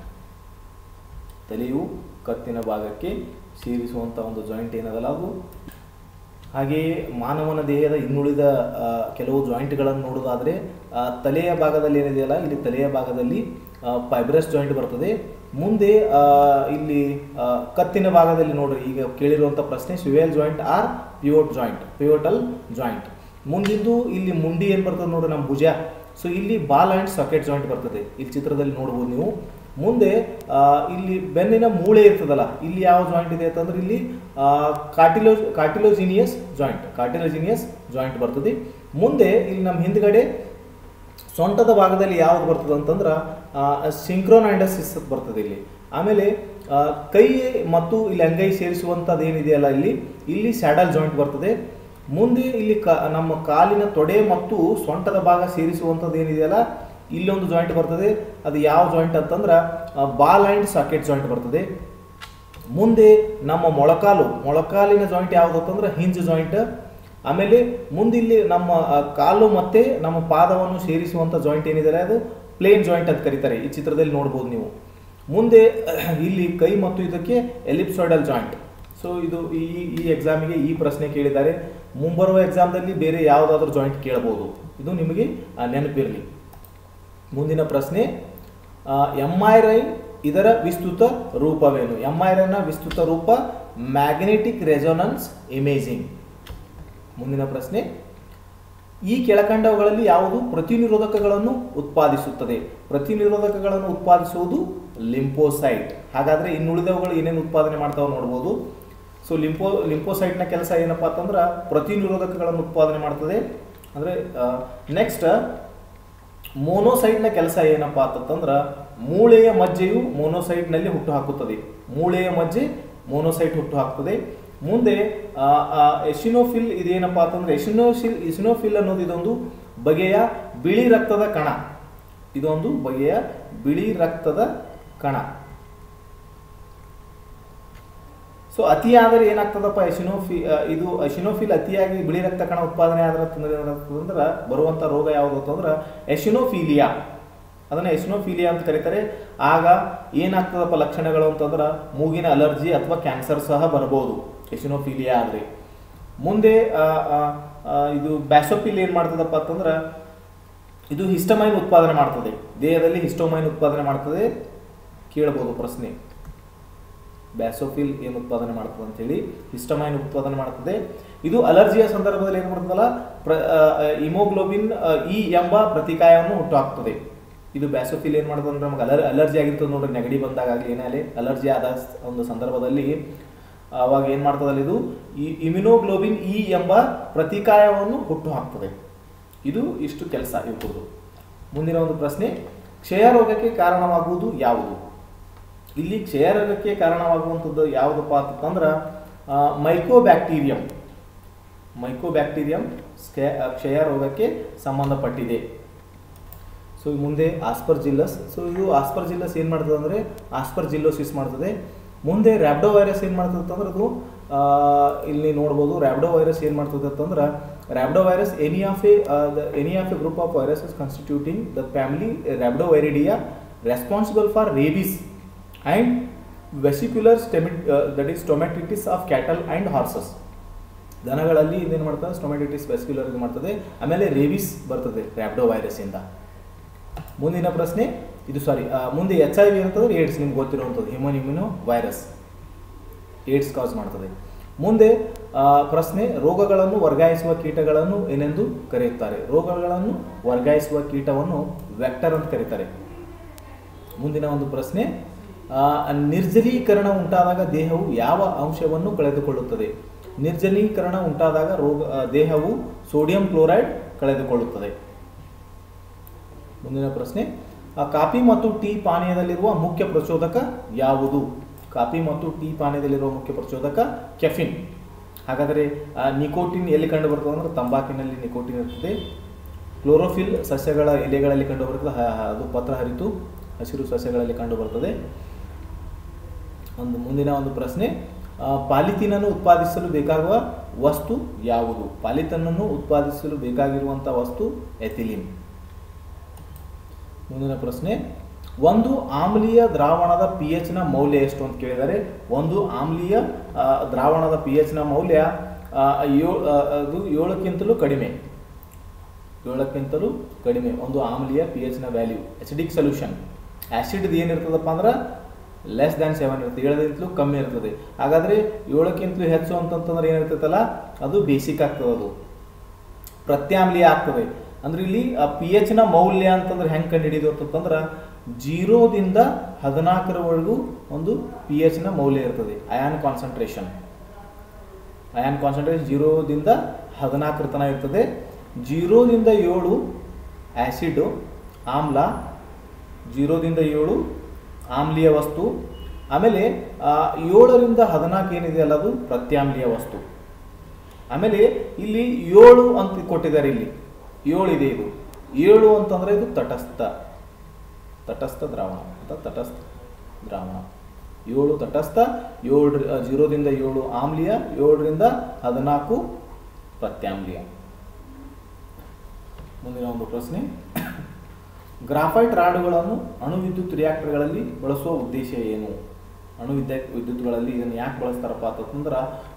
ತಲೆಯು ಕತ್ತಿನ ಭಾಗಕ್ಕೆ ಸೇರಿಸುವಂಥ ಒಂದು ಜಾಯಿಂಟ್ ಏನದಲ್ಲ ಅದು ಹಾಗೆಯೇ ಮಾನವನ ದೇಹದ ಇನ್ನುಳಿದ ಆ, ಕೆಲವು ಜಾಯಿಂಟ್ಗಳನ್ನು ನೋಡೋದಾದರೆ ಆ, ತಲೆಯ ಭಾಗದಲ್ಲಿ ಏನಿದೆಯಲ್ಲ ಇಲ್ಲಿ ತಲೆಯ ಭಾಗದಲ್ಲಿ ಫೈಬ್ರಸ್ ಜಾಯಿಂಟ್ ಬರ್ತದೆ ಮುಂದೆ ಆ, ಇಲ್ಲಿ ಆ, ಕತ್ತಿನ ಭಾಗದಲ್ಲಿ ನೋಡ್ರಿ ಈಗ ಕೇಳಿರುವಂಥ ಪ್ರಶ್ನೆ swivel joint or pivot joint pivotal joint ಮುಂದಿಂದು ಇಲ್ಲಿ ಮುಂಡಿ ಏನು ಬರ್ತದೆ ನೋಡ್ರಿ ನಮ್ಮ ಭುಜ ಸೊ ಇಲ್ಲಿ ಬಾಲ್ ಆ್ಯಂಡ್ ಸಾಕೆಟ್ ಜಾಯಿಂಟ್ ಬರ್ತದೆ ಇಲ್ಲಿ ಚಿತ್ರದಲ್ಲಿ ನೋಡ್ಬೋದು ನೀವು ಮುಂದೆ ಆ, ಇಲ್ಲಿ ಬೆನ್ನಿನ ಮೂಳೆ ಇರ್ತದಲ್ಲ ಇಲ್ಲಿ ಯಾವ ಜಾಯಿಂಟ್ ಇದೆ ಅಂತಂದ್ರೆ ಇಲ್ಲಿ ಕಾರ್ಟಿಲೋ ಕಾರ್ಟಿಲೋಜಿನಿಯಸ್ ಜಾಯಿಂಟ್ ಕಾರ್ಟಿಲೋಜಿನಿಯಸ್ ಜಾಯಿಂಟ್ ಬರ್ತದೆ ಮುಂದೆ ಇಲ್ಲಿ ನಮ್ಮ ಹಿಂದ್ಗಡೆ ಸೊಂಟದ ಭಾಗದಲ್ಲಿ ಯಾವ್ದು ಬರ್ತದೆ ಅಂತಂದ್ರೆ ಸಿಂಕ್ರೋನೈಡಸಿಸ್ ಬರ್ತದೆ ಇಲ್ಲಿ ಆಮೇಲೆ ಆ, ಕೈ ಮತ್ತು ಇಲ್ಲಿ ಅಂಗೈ ಸೇರಿಸುವಂಥದ್ದು ಏನಿದೆಯಲ್ಲ ಇಲ್ಲಿ ಇಲ್ಲಿ ಸ್ಯಾಡಲ್ ಜಾಯಿಂಟ್ ಬರ್ತದೆ ಮುಂದೆ ಇಲ್ಲಿ ಕ ನಮ್ಮ ಕಾಲಿನ ತೊಡೆ ಮತ್ತು ಸೊಂಟದ ಭಾಗ ಸೇರಿಸುವಂಥದ್ದು ಏನಿದೆಯಲ್ಲ ಇಲ್ಲೊಂದು ಜಾಯಿಂಟ್ ಬರ್ತದೆ ಅದು ಯಾವ ಜಾಯಿಂಟ್ ಅಂತಂದ್ರೆ ಬಾಲ್ ಆ್ಯಂಡ್ ಸಾಕೆಟ್ ಜಾಯಿಂಟ್ ಬರ್ತದೆ ಮುಂದೆ ನಮ್ಮ ಮೊಳಕಾಲು ಮೊಳಕಾಲಿನ ಜಾಯಿಂಟ್ ಯಾವುದು ಅಂತಂದ್ರೆ ಹಿಂಜ್ ಜಾಯಿಂಟ್ ಆಮೇಲೆ ಮುಂದೆ ಇಲ್ಲಿ ನಮ್ಮ ಆ, ಕಾಲು ಮತ್ತೆ ನಮ್ಮ ಪಾದವನ್ನು ಸೇರಿಸುವಂಥ ಜಾಯಿಂಟ್ ಏನಿದೆ ಅದು ಪ್ಲೇನ್ ಜಾಯಿಂಟ್ ಅಂತ ಕರೀತಾರೆ ಈ ಚಿತ್ರದಲ್ಲಿ ನೋಡ್ಬೋದು ನೀವು ಮುಂದೆ ಇಲ್ಲಿ ಕೈ ಮತ್ತು ಇದಕ್ಕೆ ಎಲಿಪ್ಸಾಯ್ಡಲ್ ಜಾಯಿಂಟ್ ಸೊ ಇದು ಈ ಈ ಎಕ್ಸಾಮಿಗೆ ಈ ಪ್ರಶ್ನೆ ಕೇಳಿದ್ದಾರೆ ಮುಂಬರುವ ಎಕ್ಸಾಮ್ದಲ್ಲಿ ಬೇರೆ ಯಾವುದಾದ್ರೂ ಜಾಯಿಂಟ್ ಕೇಳಬಹುದು ಇದು ನಿಮಗೆ ಆ, ನೆನಪಿರಲಿ ಮುಂದಿನ ಪ್ರಶ್ನೆ ಎಂಐರೈ ಇದರ ವಿಸ್ತೃತ ರೂಪವೇನು ಎಂಐರೈನ ವಿಸ್ತೃತ ರೂಪ ಮ್ಯಾಗ್ನೆಟಿಕ್ ರೆಸೊನೆನ್ಸ್ ಇಮೇಜಿಂಗ್ ಮುಂದಿನ ಪ್ರಶ್ನೆ ಈ ಕೆಳಕಂಡವುಗಳಲ್ಲಿ ಯಾವುದು ಪ್ರತಿನಿರೋಧಕಗಳನ್ನು ಉತ್ಪಾದಿಸುತ್ತದೆ ಪ್ರತಿನಿರೋಧಕಗಳನ್ನು ಉತ್ಪಾದಿಸುವುದು ಲಿಂಪೋಸೈಟ್ ಹಾಗಾದ್ರೆ ಇನ್ನುಳಿದವುಗಳು ಏನೇನು ಉತ್ಪಾದನೆ ಮಾಡ್ತಾವೆ ನೋಡ್ಬೋದು ಸೊ ಲಿಂಪೋ ಲಿಂಪೋಸೈಟ್ನ ಕೆಲಸ ಏನಪ್ಪಾ ಅಂತಂದ್ರೆ ಪ್ರತಿನಿರೋಧಕಗಳನ್ನು ಉತ್ಪಾದನೆ ಮಾಡ್ತದೆ ಅಂದರೆ ನೆಕ್ಸ್ಟ್ ಮೋನೋಸೈಟ್ನ ಕೆಲಸ ಏನಪ್ಪಾ ಅಂತಂದ್ರೆ ಮೂಳೆಯ ಮಜ್ಜೆಯು ಮೋನೋಸೈಟ್ನಲ್ಲಿ ಹುಟ್ಟು ಹಾಕುತ್ತದೆ ಮೂಳೆಯ ಮಜ್ಜೆ ಮೋನೋಸೈಟ್ ಹುಟ್ಟು ಹಾಕ್ತದೆ ಮುಂದೆ ಎಶಿನೋಫಿಲ್ ಇದೇನಪ್ಪಾ ಅಂತಂದ್ರೆ ಎಶಿನೋಫಿಲ್ ಎಶಿನೋಫಿಲ್ ಅನ್ನೋದು ಇದೊಂದು ಬಗೆಯ ಬಿಳಿ ರಕ್ತದ ಕಣ ಇದೊಂದು ಬಗೆಯ ಬಿಳಿ ರಕ್ತದ ಕಣ ಸೊ ಅತಿಯಾದರೆ ಏನಾಗ್ತದಪ್ಪ ಎಶಿನೋಫಿ ಆ, ಇದು ಎಶಿನೋಫಿಲ್ ಅತಿಯಾಗಿ ಬಿಳಿ ರಕ್ತ ಕಣ ಉತ್ಪಾದನೆ ಆದ್ರೆ ತೊಂದರೆ ಏನಾಗ್ತದೆ ಅಂದ್ರೆ ಬರುವಂಥ ರೋಗ ಯಾವುದು ಅಂತಂದ್ರೆ ಎಶಿನೋಫೀಲಿಯಾ ಅದನ್ನು ಎಶಿನೋಫೀಲಿಯಾ ಅಂತ ಕರೀತಾರೆ ಆಗ ಏನಾಗ್ತದಪ್ಪ ಲಕ್ಷಣಗಳು ಅಂತಂದ್ರೆ ಮೂಗಿನ ಅಲರ್ಜಿ ಅಥವಾ ಕ್ಯಾನ್ಸರ್ ಸಹ ಬರ್ಬೋದು ಎಶಿನೋಫೀಲಿಯಾ ಆದರೆ ಮುಂದೆ ಆ, ಆ, ಆ, ಇದು ಬ್ಯಾಸೋಫಿಲ್ ಏನು ಮಾಡ್ತದಪ್ಪ ಅಂತಂದ್ರೆ ಇದು ಹಿಸ್ಟಮೈನ್ ಉತ್ಪಾದನೆ ಮಾಡ್ತದೆ ದೇಹದಲ್ಲಿ ಹಿಸ್ಟೋಮೈನ್ ಉತ್ಪಾದನೆ ಮಾಡ್ತದೆ ಕೇಳಬಹುದು ಪ್ರಶ್ನೆ ಬ್ಯಾಸೋಫಿಲ್ ಏನು ಉತ್ಪಾದನೆ ಮಾಡ್ತದೆ ಅಂತೇಳಿ ಹಿಸ್ಟಮೈನ್ ಉತ್ಪಾದನೆ ಮಾಡ್ತದೆ ಇದು ಅಲರ್ಜಿಯ ಸಂದರ್ಭದಲ್ಲಿ ಏನು ಮಾಡ್ತದಲ್ಲ ಪ್ರ ಇಮೋಗ್ಲೋಬಿನ್ ಇ ಎಂಬ ಪ್ರತಿಕಾಯವನ್ನು ಹುಟ್ಟುಹಾಕ್ತದೆ ಇದು ಬ್ಯಾಸೋಫಿಲ್ ಏನು ಮಾಡ್ತದೆ ಅಂದ್ರೆ ನಮಗೆ ಅಲರ್ ಅಲರ್ಜಿ ಆಗಿರ್ತದೆ ನೋಡ್ರಿ ನೆಗಡಿ ಬಂದಾಗ ಆಗಲಿ ಏನೇ ಆಗಲಿ ಅಲರ್ಜಿ ಆದ ಸ್- ಒಂದು ಸಂದರ್ಭದಲ್ಲಿ ಅವಾಗ ಏನು ಮಾಡ್ತದಲ್ಲ ಇದು ಈ ಇಮ್ಯುನೋಗ್ಲೋಬಿನ್ ಇ ಎಂಬ ಪ್ರತಿಕಾಯವನ್ನು ಹುಟ್ಟು ಹಾಕ್ತದೆ ಇದು ಇಷ್ಟು ಕೆಲಸ ಇವ್ರದ್ದು ಮುಂದಿನ ಒಂದು ಪ್ರಶ್ನೆ ಕ್ಷಯ ರೋಗಕ್ಕೆ ಕಾರಣವಾಗುವುದು ಯಾವುದು ಇಲ್ಲಿ ಕ್ಷಯರೋಗಕ್ಕೆ ಕಾರಣವಾಗುವಂಥದ್ದು ಯಾವುದಪ್ಪ ಅಂತಂದ್ರೆ ಮೈಕೋಬ್ಯಾಕ್ಟೀರಿಯಂ ಮೈಕೋಬ್ಯಾಕ್ಟೀರಿಯಂ ಸ್ಕೆ ಕ್ಷಯ ರೋಗಕ್ಕೆ ಸಂಬಂಧಪಟ್ಟಿದೆ ಸೊ ಮುಂದೆ ಆಸ್ಪರ್ಜಿಲ್ಲಸ್ ಸೊ ಇದು ಆಸ್ಪರ್ಜಿಲ್ಲಸ್ ಏನು ಮಾಡ್ತದೆ ಅಂದರೆ ಆಸ್ಪರ್ಜಿಲ್ಲೋಸಿಸ್ ಮಾಡ್ತದೆ ಮುಂದೆ ರ್ಯಾಬ್ಡೋ ವೈರಸ್ ಏನು ಮಾಡ್ತದೆ ಅಂತಂದ್ರೆ ಅದು ಆ, ಇಲ್ಲಿ ನೋಡ್ಬೋದು ರ್ಯಾಬ್ಡೋ ವೈರಸ್ ಏನು ಮಾಡ್ತದೆ ಅಂತಂದ್ರೆ rhabdovirus any of a any of a group of viruses constituting the family Rhabdoviridae responsible for rabies and vesicular stomatitis that is stomatitis of cattle and horses ದನಗಳಲ್ಲಿ ಇದೇನು ಮಾಡ್ತದೆ ಸ್ಟೊಮೆಟಿಟಿಸ್ vascular ಇದು ಮಾಡ್ತದೆ ಆಮೇಲೆ rabies ಬರ್ತದೆ rhabdo ವೈರಸ್ಸಿಂದ ಮುಂದಿನ ಪ್ರಶ್ನೆ ಇದು ಸಾರಿ ಮುಂದೆ ಎಚ್ ಐ ವಿ ಅಂತಂದ್ರೆ ಏಡ್ಸ್ ನಿಮ್ಗೆ ಗೊತ್ತಿರುವಂಥದ್ದು human immuno virus AIDS cause ಮಾಡ್ತದೆ ಮುಂದೆ ಆ, ಪ್ರಶ್ನೆ ರೋಗಗಳನ್ನು ವರ್ಗಾಯಿಸುವ ಕೀಟಗಳನ್ನು ಏನೆಂದು ಕರೆಯುತ್ತಾರೆ ರೋಗಗಳನ್ನು ವರ್ಗಾಯಿಸುವ ಕೀಟವನ್ನು ವೆಕ್ಟರ್ ಅಂತ ಕರೀತಾರೆ ಮುಂದಿನ ಒಂದು ಪ್ರಶ್ನೆ ಆ, ನಿರ್ಜಲೀಕರಣ ಉಂಟಾದಾಗ ದೇಹವು ಯಾವ ಅಂಶವನ್ನು ಕಳೆದುಕೊಳ್ಳುತ್ತದೆ ನಿರ್ಜಲೀಕರಣ ಉಂಟಾದಾಗ ರೋಗ ಆ, ದೇಹವು ಸೋಡಿಯಂ ಕ್ಲೋರೈಡ್ ಕಳೆದುಕೊಳ್ಳುತ್ತದೆ ಮುಂದಿನ ಪ್ರಶ್ನೆ ಆ, ಕಾಫಿ ಮತ್ತು ಟೀ ಪಾನೀಯದಲ್ಲಿರುವ ಮುಖ್ಯ ಪ್ರಚೋದಕ ಯಾವುದು ಕಾಫಿ ಮತ್ತು ಟೀ ಪಾನೀಯದಲ್ಲಿರುವ ಮುಖ್ಯ ಪ್ರಚೋದಕ ಕೆಫಿನ್ ಹಾಗಾದರೆ ಆ, ನಿಕೋಟಿನ್ ಎಲ್ಲಿ ಕಂಡು ಬರ್ತದೆ ಅಂದ್ರೆ ತಂಬಾಕಿನಲ್ಲಿ ನಿಕೋಟಿನ್ ಇರ್ತದೆ ಕ್ಲೋರೋಫಿಲ್ ಸಸ್ಯಗಳ ಎಲೆಗಳಲ್ಲಿ ಕಂಡು ಬರ್ತದೆ ಹ- ಹ- ಅದು ಪತ್ರ ಹರಿತು ಹಸಿರು ಸಸ್ಯಗಳಲ್ಲಿ ಕಂಡು ಬರ್ತದೆ ಒಂದು ಮುಂದಿನ ಒಂದು ಪ್ರಶ್ನೆ ಆ, ಪಾಲಿಥೀನನ್ನು ಉತ್ಪಾದಿಸಲು ಬೇಕಾಗುವ ವಸ್ತು ಯಾವುದು ಪಾಲಿಥೀನನ್ನು ಉತ್ಪಾದಿಸಲು ಬೇಕಾಗಿರುವಂಥ ವಸ್ತು ಎಥಿಲಿನ್ ಮುಂದಿನ ಪ್ರಶ್ನೆ ಒಂದು ಆಮ್ಲೀಯ ದ್ರಾವಣದ ಪಿ ನ ಮೌಲ್ಯ ಎಷ್ಟು ಅಂತ ಕೇಳಿದರೆ ಒಂದು ಆಮ್ಲೀಯ ಆ, ದ್ರಾವಣದ ಪಿ ನ ಮೌಲ್ಯ ಆ, ಏಳು ಆ, ಅದು ಏಳಕ್ಕಿಂತಲೂ ಕಡಿಮೆ ಏಳಕ್ಕಿಂತಲೂ ಕಡಿಮೆ ಒಂದು ಆಮ್ಲೀಯ ಪಿ ನ ವ್ಯಾಲ್ಯೂ ಎಸಿಡಿಕ್ ಸೊಲ್ಯೂಷನ್ ಆ್ಯಸಿಡ್ದು ಏನಿರ್ತದಪ್ಪ ಅಂದ್ರೆ ಲೆಸ್ ದ್ಯಾನ್ ಸೆವೆನ್ ಇರುತ್ತೆ ಏಳಕ್ಕಿಂತಲೂ ಕಮ್ಮಿ ಇರ್ತದೆ ಹಾಗಾದರೆ ಏಳಕ್ಕಿಂತಲೂ ಹೆಚ್ಚು ಅಂತಂತಂದ್ರೆ ಏನಿರ್ತೈತಲ್ಲ ಅದು ಬೇಸಿಕ್ ಆಗ್ತದೆ ಅದು ಪ್ರತ್ಯಾಮ್ಲೀಯ ಆಗ್ತದೆ ಅಂದ್ರೆ ಇಲ್ಲಿ ಪಿ ನ ಮೌಲ್ಯ ಅಂತಂದ್ರೆ ಹೆಂಗೆ ಕಂಡುಹಿಡಿದು ಅಂತಂದ್ರೆ ಜೀರೋದಿಂದ ಹದಿನಾಲ್ಕರವರೆಗೂ ಒಂದು ಪಿ ನ ಮೌಲ್ಯ ಇರ್ತದೆ ಅಯಾನ್ ಕಾನ್ಸಂಟ್ರೇಷನ್ ಅಯಾನ್ ಕಾನ್ಸಂಟ್ರೇಷನ್ ಜೀರೋದಿಂದ ಹದಿನಾಲ್ಕರ ತನಕ ಇರ್ತದೆ ಜೀರೋದಿಂದ ಏಳು ಆ್ಯಸಿಡು ಆಮ್ಲ ಜೀರೋದಿಂದ ಏಳು ಆಮ್ಲೀಯ ವಸ್ತು ಆಮೇಲೆ ಆ, ಏಳರಿಂದ ಹದಿನಾಲ್ಕು ಏನಿದೆಯಲ್ಲ ಅದು ಪ್ರತ್ಯಾಮ್ಲೀಯ ವಸ್ತು ಆಮೇಲೆ ಇಲ್ಲಿ ಏಳು ಅಂತ ಕೊಟ್ಟಿದ್ದಾರೆ ಇಲ್ಲಿ ಏಳು ಇದೆ ಇದು ಏಳು ಅಂತಂದ್ರೆ ಇದು ತಟಸ್ಥ ತಟಸ್ಥ ದ್ರಾವಣ ಅಂತ ತಟಸ್ಥ ದ್ರಾವಣ ಏಳು ತಟಸ್ಥ ಏಳು ಜೀರೋದಿಂದ ಏಳು ಆಮ್ಲೀಯ ಏಳರಿಂದ ಹದಿನಾಲ್ಕು ಪ್ರತ್ಯಾಮ್ಲೀಯ ಮುಂದಿನ ಒಂದು ಪ್ರಶ್ನೆ ಗ್ರಾಫೈಟ್ ರಾಡುಗಳನ್ನು ಅಣು ವಿದ್ಯುತ್ ರಿಯಾಕ್ಟರ್ಗಳಲ್ಲಿ ಬಳಸುವ ಉದ್ದೇಶ ಏನು ಅಣು ವಿದ್ಯುತ್ ವಿದ್ಯುತ್ಗಳಲ್ಲಿ ಇದನ್ನು ಯಾಕೆ ಬಳಸ್ತಾರಪ್ಪ ಅಂತಂದ್ರೆ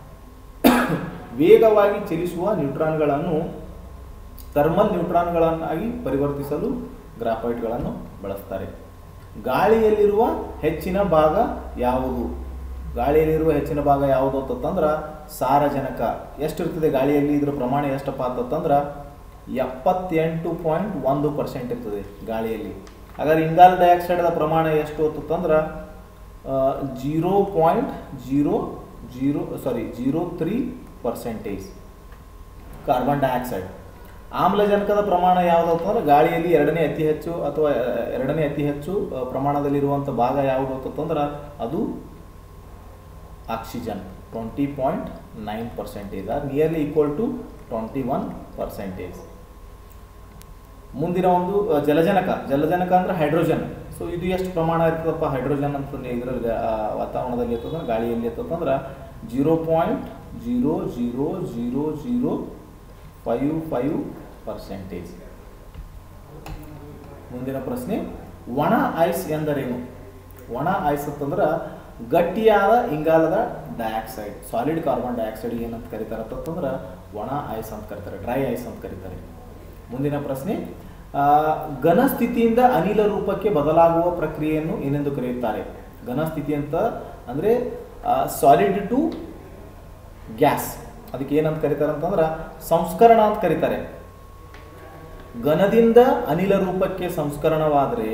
ವೇಗವಾಗಿ ಚಲಿಸುವ ನ್ಯೂಟ್ರಾನ್ಗಳನ್ನು ಥರ್ಮಲ್ ನ್ಯೂಟ್ರಾನ್ಗಳನ್ನಾಗಿ ಪರಿವರ್ತಿಸಲು ಗ್ರಾಫೈಟ್ಗಳನ್ನು ಬಳಸ್ತಾರೆ ಗಾಳಿಯಲ್ಲಿರುವ ಹೆಚ್ಚಿನ ಭಾಗ ಯಾವುದು ಗಾಳಿಯಲ್ಲಿರುವ ಹೆಚ್ಚಿನ ಭಾಗ ಯಾವುದು ಅಂತಂದ್ರೆ ಸಾರಜನಕ ಎಷ್ಟಿರ್ತದೆ ಗಾಳಿಯಲ್ಲಿ ಇದ್ರ ಪ್ರಮಾಣ ಎಷ್ಟಪ್ಪ ಅಂತಂದ್ರೆ ಎಪ್ಪತ್ತೆಂಟು ಪಾಯಿಂಟ್ ಒಂದು ಪರ್ಸೆಂಟ್ ಇರ್ತದೆ ಗಾಳಿಯಲ್ಲಿ ಹಾಗಾದ್ರೆ ಇಂಗಾಲ ಡೈಆಕ್ಸೈಡ್ದ ಪ್ರಮಾಣ ಎಷ್ಟು ಅಂತಂದ್ರೆ zero point zero zero sorry zero three percentage carbon dioxide ಆಮ್ಲಜನಕದ ಪ್ರಮಾಣ ಯಾವುದು ಅಂತಂದ್ರೆ ಗಾಳಿಯಲ್ಲಿ ಎರಡನೇ ಅತಿ ಹೆಚ್ಚು ಅಥವಾ ಆ, ಎರಡನೇ ಅತಿ ಹೆಚ್ಚು ಆ, ಪ್ರಮಾಣದಲ್ಲಿರುವಂಥ ಭಾಗ ಯಾವುದು ಅಂತಂದ್ರೆ ಅದು oxygen twenty point nine percentage or nearly equal to twenty one percentage ಮುಂದಿನ ಒಂದು ಆ, ಜಲಜನಕ ಜಲಜನಕ ಅಂದ್ರೆ ಹೈಡ್ರೋಜನ್ ಸೊ ಇದು ಎಷ್ಟು ಪ್ರಮಾಣ ಇರ್ತದಪ್ಪ ಹೈಡ್ರೋಜನ್ ಅಂತ ಇದರಲ್ಲಿ ವಾತಾವರಣದಲ್ಲಿ ಇರ್ತದಂದ್ರೆ ಗಾಳಿಯಲ್ಲಿ ಇರ್ತದಂದ್ರೆ zero point zero zero zero zero five five percentage ಮುಂದಿನ ಪ್ರಶ್ನೆ ಒಣ ಐಸ್ ಎಂದರೇನು ಒಣ ಐಸ್ ಅಂತಂದ್ರೆ ಗಟ್ಟಿಯಾದ ಇಂಗಾಲದ ಡೈಆಕ್ಸೈಡ್ ಸಾಲಿಡ್ ಕಾರ್ಬನ್ ಡೈಆಕ್ಸೈಡ್ ಏನಂತ ಕರೀತಾರೆ ಅಂತಂದ್ರೆ ಒಣ ಐಸ್ ಅಂತ ಕರೀತಾರೆ ಡ್ರೈ ಐಸ್ ಅಂತ ಕರೀತಾರೆ ಮುಂದಿನ ಪ್ರಶ್ನೆ ಆ, ಘನ ಸ್ಥಿತಿಯಿಂದ ಅನಿಲ ರೂಪಕ್ಕೆ ಬದಲಾಗುವ ಪ್ರಕ್ರಿಯೆಯನ್ನು ಏನೆಂದು ಕರೆಯುತ್ತಾರೆ ಘನ ಸ್ಥಿತಿ ಅಂತ ಅಂದರೆ ಸಾಲಿಡ್ ಟು ಗ್ಯಾಸ್ ಅದಕ್ಕೆ ಏನಂತ ಕರೀತಾರೆ ಅಂತಂದ್ರೆ ಸಂಸ್ಕರಣ ಅಂತ ಕರೀತಾರೆ ಘನದಿಂದ ಅನಿಲ ರೂಪಕ್ಕೆ ಸಂಸ್ಕರಣವಾದರೆ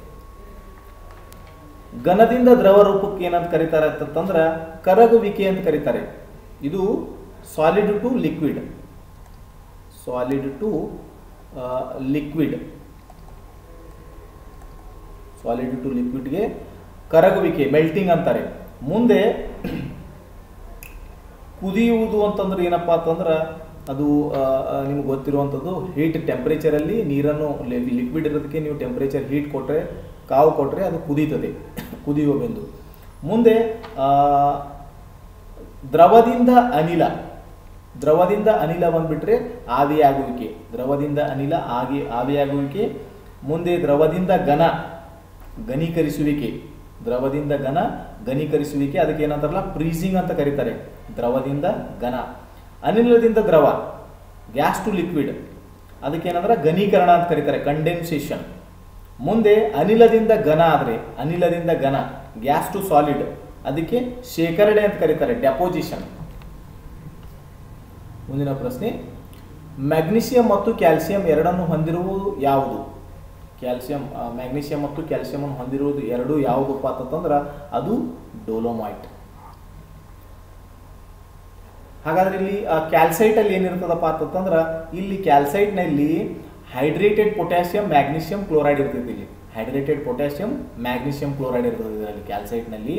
ಘನದಿಂದ ದ್ರವ ರೂಪಕ್ಕೆ ಏನಂತ ಕರೀತಾರೆ ಅಂತಂದ್ರೆ ಕರಗುವಿಕೆ ಅಂತ ಕರೀತಾರೆ ಇದು solid to liquid solid to liquid solid to ಲಿಕ್ವಿಡ್ಗೆ ಕರಗುವಿಕೆ ಮೆಲ್ಟಿಂಗ್ ಅಂತಾರೆ ಮುಂದೆ ಕುದಿಯುವುದು ಅಂತಂದ್ರೆ ಏನಪ್ಪಾ ಅಂತಂದ್ರೆ ಅದು ನಿಮ್ಗೆ ಗೊತ್ತಿರುವಂಥದ್ದು ಹೀಟ್ ಟೆಂಪ್ರೇಚರಲ್ಲಿ ನೀರನ್ನು ಲಿಕ್ವಿಡ್ ಇರೋದಕ್ಕೆ ನೀವು ಟೆಂಪ್ರೇಚರ್ ಹೀಟ್ ಕೊಟ್ಟರೆ ಕಾವು ಕೊಟ್ಟರೆ ಅದು ಕುದೀತದೆ ಕುದಿಯುವ ಬೆಂದು ಮುಂದೆ ಆ, ದ್ರವದಿಂದ ಅನಿಲ ದ್ರವದಿಂದ ಅನಿಲ ಬಂದ್ಬಿಟ್ರೆ ಆವಿಯಾಗುವಿಕೆ ದ್ರವದಿಂದ ಅನಿಲ ಆಗಿ ಆವಿಯಾಗುವಿಕೆ ಮುಂದೆ ದ್ರವದಿಂದ ಘನ ಘನೀಕರಿಸುವಿಕೆ ದ್ರವದಿಂದ ಘನ ಘನೀಕರಿಸುವಿಕೆ ಅದಕ್ಕೆ ಏನಂತಾರಲ್ಲ ಫ್ರೀಸಿಂಗ್ ಅಂತ ಕರೀತಾರೆ ದ್ರವದಿಂದ ಘನ ಅನಿಲದಿಂದ ದ್ರವ ಗ್ಯಾಸ್ ಟು ಲಿಕ್ವಿಡ್ ಅದಕ್ಕೆ ಏನಂದ್ರೆ ಘನೀಕರಣ ಅಂತ ಕರೀತಾರೆ ಕಂಡೆನ್ಸೇಷನ್ ಮುಂದೆ ಅನಿಲದಿಂದ ಘನ ಆದರೆ ಅನಿಲದಿಂದ ಘನ ಗ್ಯಾಸ್ ಟು ಸಾಲಿಡ್ ಅದಕ್ಕೆ ಶೇಖರಣೆ ಅಂತ ಕರೀತಾರೆ ಡೆಪೋಸಿಷನ್ ಮುಂದಿನ ಪ್ರಶ್ನೆ ಮ್ಯಾಗ್ನೀಷಿಯಂ ಮತ್ತು ಕ್ಯಾಲ್ಸಿಯಂ ಎರಡನ್ನು ಹೊಂದಿರುವುದು ಯಾವುದು ಕ್ಯಾಲ್ಸಿಯಂ ಮ್ಯಾಗ್ನೀಷಿಯಂ ಮತ್ತು ಕ್ಯಾಲ್ಸಿಯಂ ಅನ್ನು ಹೊಂದಿರುವುದು ಎರಡು ಯಾವುದಪ್ಪ ಅಂತಂದ್ರೆ ಅದು ಡೋಲೋಮೈಟ್ ಹಾಗಾದ್ರೆ ಇಲ್ಲಿ ಕ್ಯಾಲ್ಸೈಟ್ ಅಲ್ಲಿ ಏನಿರ್ತದಪ್ಪ ಅಂತಂದ್ರೆ ಇಲ್ಲಿ ಕ್ಯಾಲ್ಸೈಟ್ ನಲ್ಲಿ ಹೈಡ್ರೇಟೆಡ್ ಪೊಟ್ಯಾಸಿಯಂ ಮ್ಯಾಗ್ನೀಷಿಯಂ ಕ್ಲೋರೈಡ್ ಇರ್ತೈತಿ ಇಲ್ಲಿ ಹೈಡ್ರೇಟೆಡ್ ಪೊಟ್ಯಾಸಿಯಂ ಮ್ಯಾಗ್ನೀಷಿಯಂ ಕ್ಲೋರೈಡ್ ಇರ್ತದೆ ಇದರಲ್ಲಿ ಕ್ಯಾಲ್ಸೈಟ್ ನಲ್ಲಿ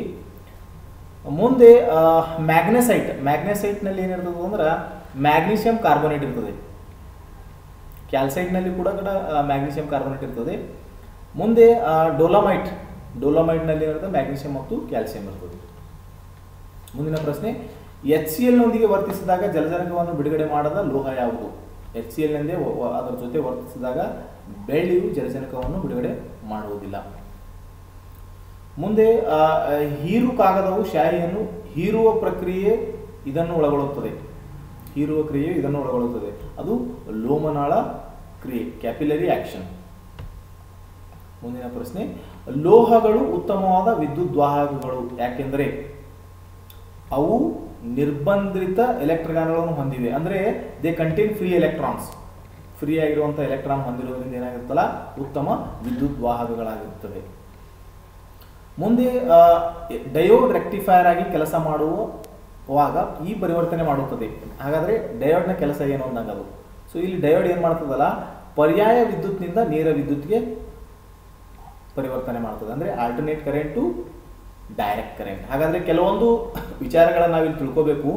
ಮುಂದೆ ಮ್ಯಾಗ್ನೆಸೈಟ್ ಮ್ಯಾಗ್ನೆಸೈಟ್ ನಲ್ಲಿ ಏನಿರ್ತದೆ ಅಂದ್ರೆ ಮ್ಯಾಗ್ನೀಷಿಯಂ ಕಾರ್ಬೋನೇಟ್ ಇರ್ತದೆ ಕ್ಯಾಲ್ಸೈಟ್ ನಲ್ಲಿ ಕೂಡ ಕೂಡ ಮ್ಯಾಗ್ನೀಷಿಯಂ ಕಾರ್ಬೋನೇಟ್ ಇರ್ತದೆ ಮುಂದೆ ಡೋಲಮೈಟ್ ಡೋಲಮೈಟ್ ನಲ್ಲಿ ಏನಿರ್ತದೆ ಮ್ಯಾಗ್ನೀಷಿಯಂ ಮತ್ತು ಕ್ಯಾಲ್ಸಿಯಂ ಇರ್ತದೆ ಮುಂದಿನ ಪ್ರಶ್ನೆ ಎಚ್ ಸಿ ಎಲ್ ನೊಂದಿಗೆ ವರ್ತಿಸಿದಾಗ ಜಲಜನಕವನ್ನು ಬಿಡುಗಡೆ ಮಾಡದ ಲೋಹ ಯಾವುದು ಎಚ್ ಸಿ ಎಲ್ ನೊಂದಿಗೆ ವ- ವ- ಅದರ ಜೊತೆ ವರ್ತಿಸಿದಾಗ ಬೆಳ್ಳಿಯು ಜಲಜನಕವನ್ನು ಬಿಡುಗಡೆ ಮಾಡುವುದಿಲ್ಲ ಮುಂದೆ ಆ, ಆ, ಹೀರು ಕಾಗದವು ಶಾಯಿಯನ್ನು ಹೀರುವ ಪ್ರಕ್ರಿಯೆ ಇದನ್ನು ಒಳಗೊಳ್ಳುತ್ತದೆ ಹೀರುವ ಕ್ರಿಯೆ ಇದನ್ನು ಒಳಗೊಳ್ಳುತ್ತದೆ ಅದು ಲೋಮನಾಳ ಕ್ರಿಯೆ ಕ್ಯಾಪಿಲರಿ ಆಕ್ಷನ್ ಮುಂದಿನ ಪ್ರಶ್ನೆ ಲೋಹಗಳು ಉತ್ತಮವಾದ ವಿದ್ಯುದ್ವಾಹಕಗಳು ಯಾಕೆಂದರೆ ಅವು ನಿರ್ಬಂಧಿತ ಎಲೆಕ್ಟ್ರಾನ್ಗಳನ್ನು ಹೊಂದಿವೆ ಅಂದರೆ they contain free electrons free ಆಗಿರುವಂಥ ಎಲೆಕ್ಟ್ರಾನ್ ಹೊಂದಿರೋದ್ರಿಂದ ಏನಾಗಿರುತ್ತಲ್ಲ ಉತ್ತಮ ವಿದ್ಯುತ್ ವಾಹಕಗಳಾಗಿರುತ್ತದೆ ಮುಂದೆ ಡಯೋಡ್ ರೆಕ್ಟಿಫೈಯರ್ ಆಗಿ ಕೆಲಸ ಮಾಡುವಾಗ ಈ ಪರಿವರ್ತನೆ ಮಾಡುತ್ತದೆ ಹಾಗಾದ್ರೆ ಡಯೋಡ್ನ ಕೆಲಸ ಏನು ಅಂದಾಗ ಅದು ಸೊ ಇಲ್ಲಿ ಡಯೋಡ್ ಏನು ಮಾಡ್ತದಲ್ಲ ಪರ್ಯಾಯ ವಿದ್ಯುತ್ನಿಂದ ನೇರ ವಿದ್ಯುತ್ಗೆ ಪರಿವರ್ತನೆ ಮಾಡ್ತದೆ ಅಂದರೆ alternate current to direct current ಹಾಗಾದ್ರೆ ಕೆಲವೊಂದು ವಿಚಾರಗಳನ್ನ ನಾವಿಲ್ಲಿ ತಿಳ್ಕೋಬೇಕು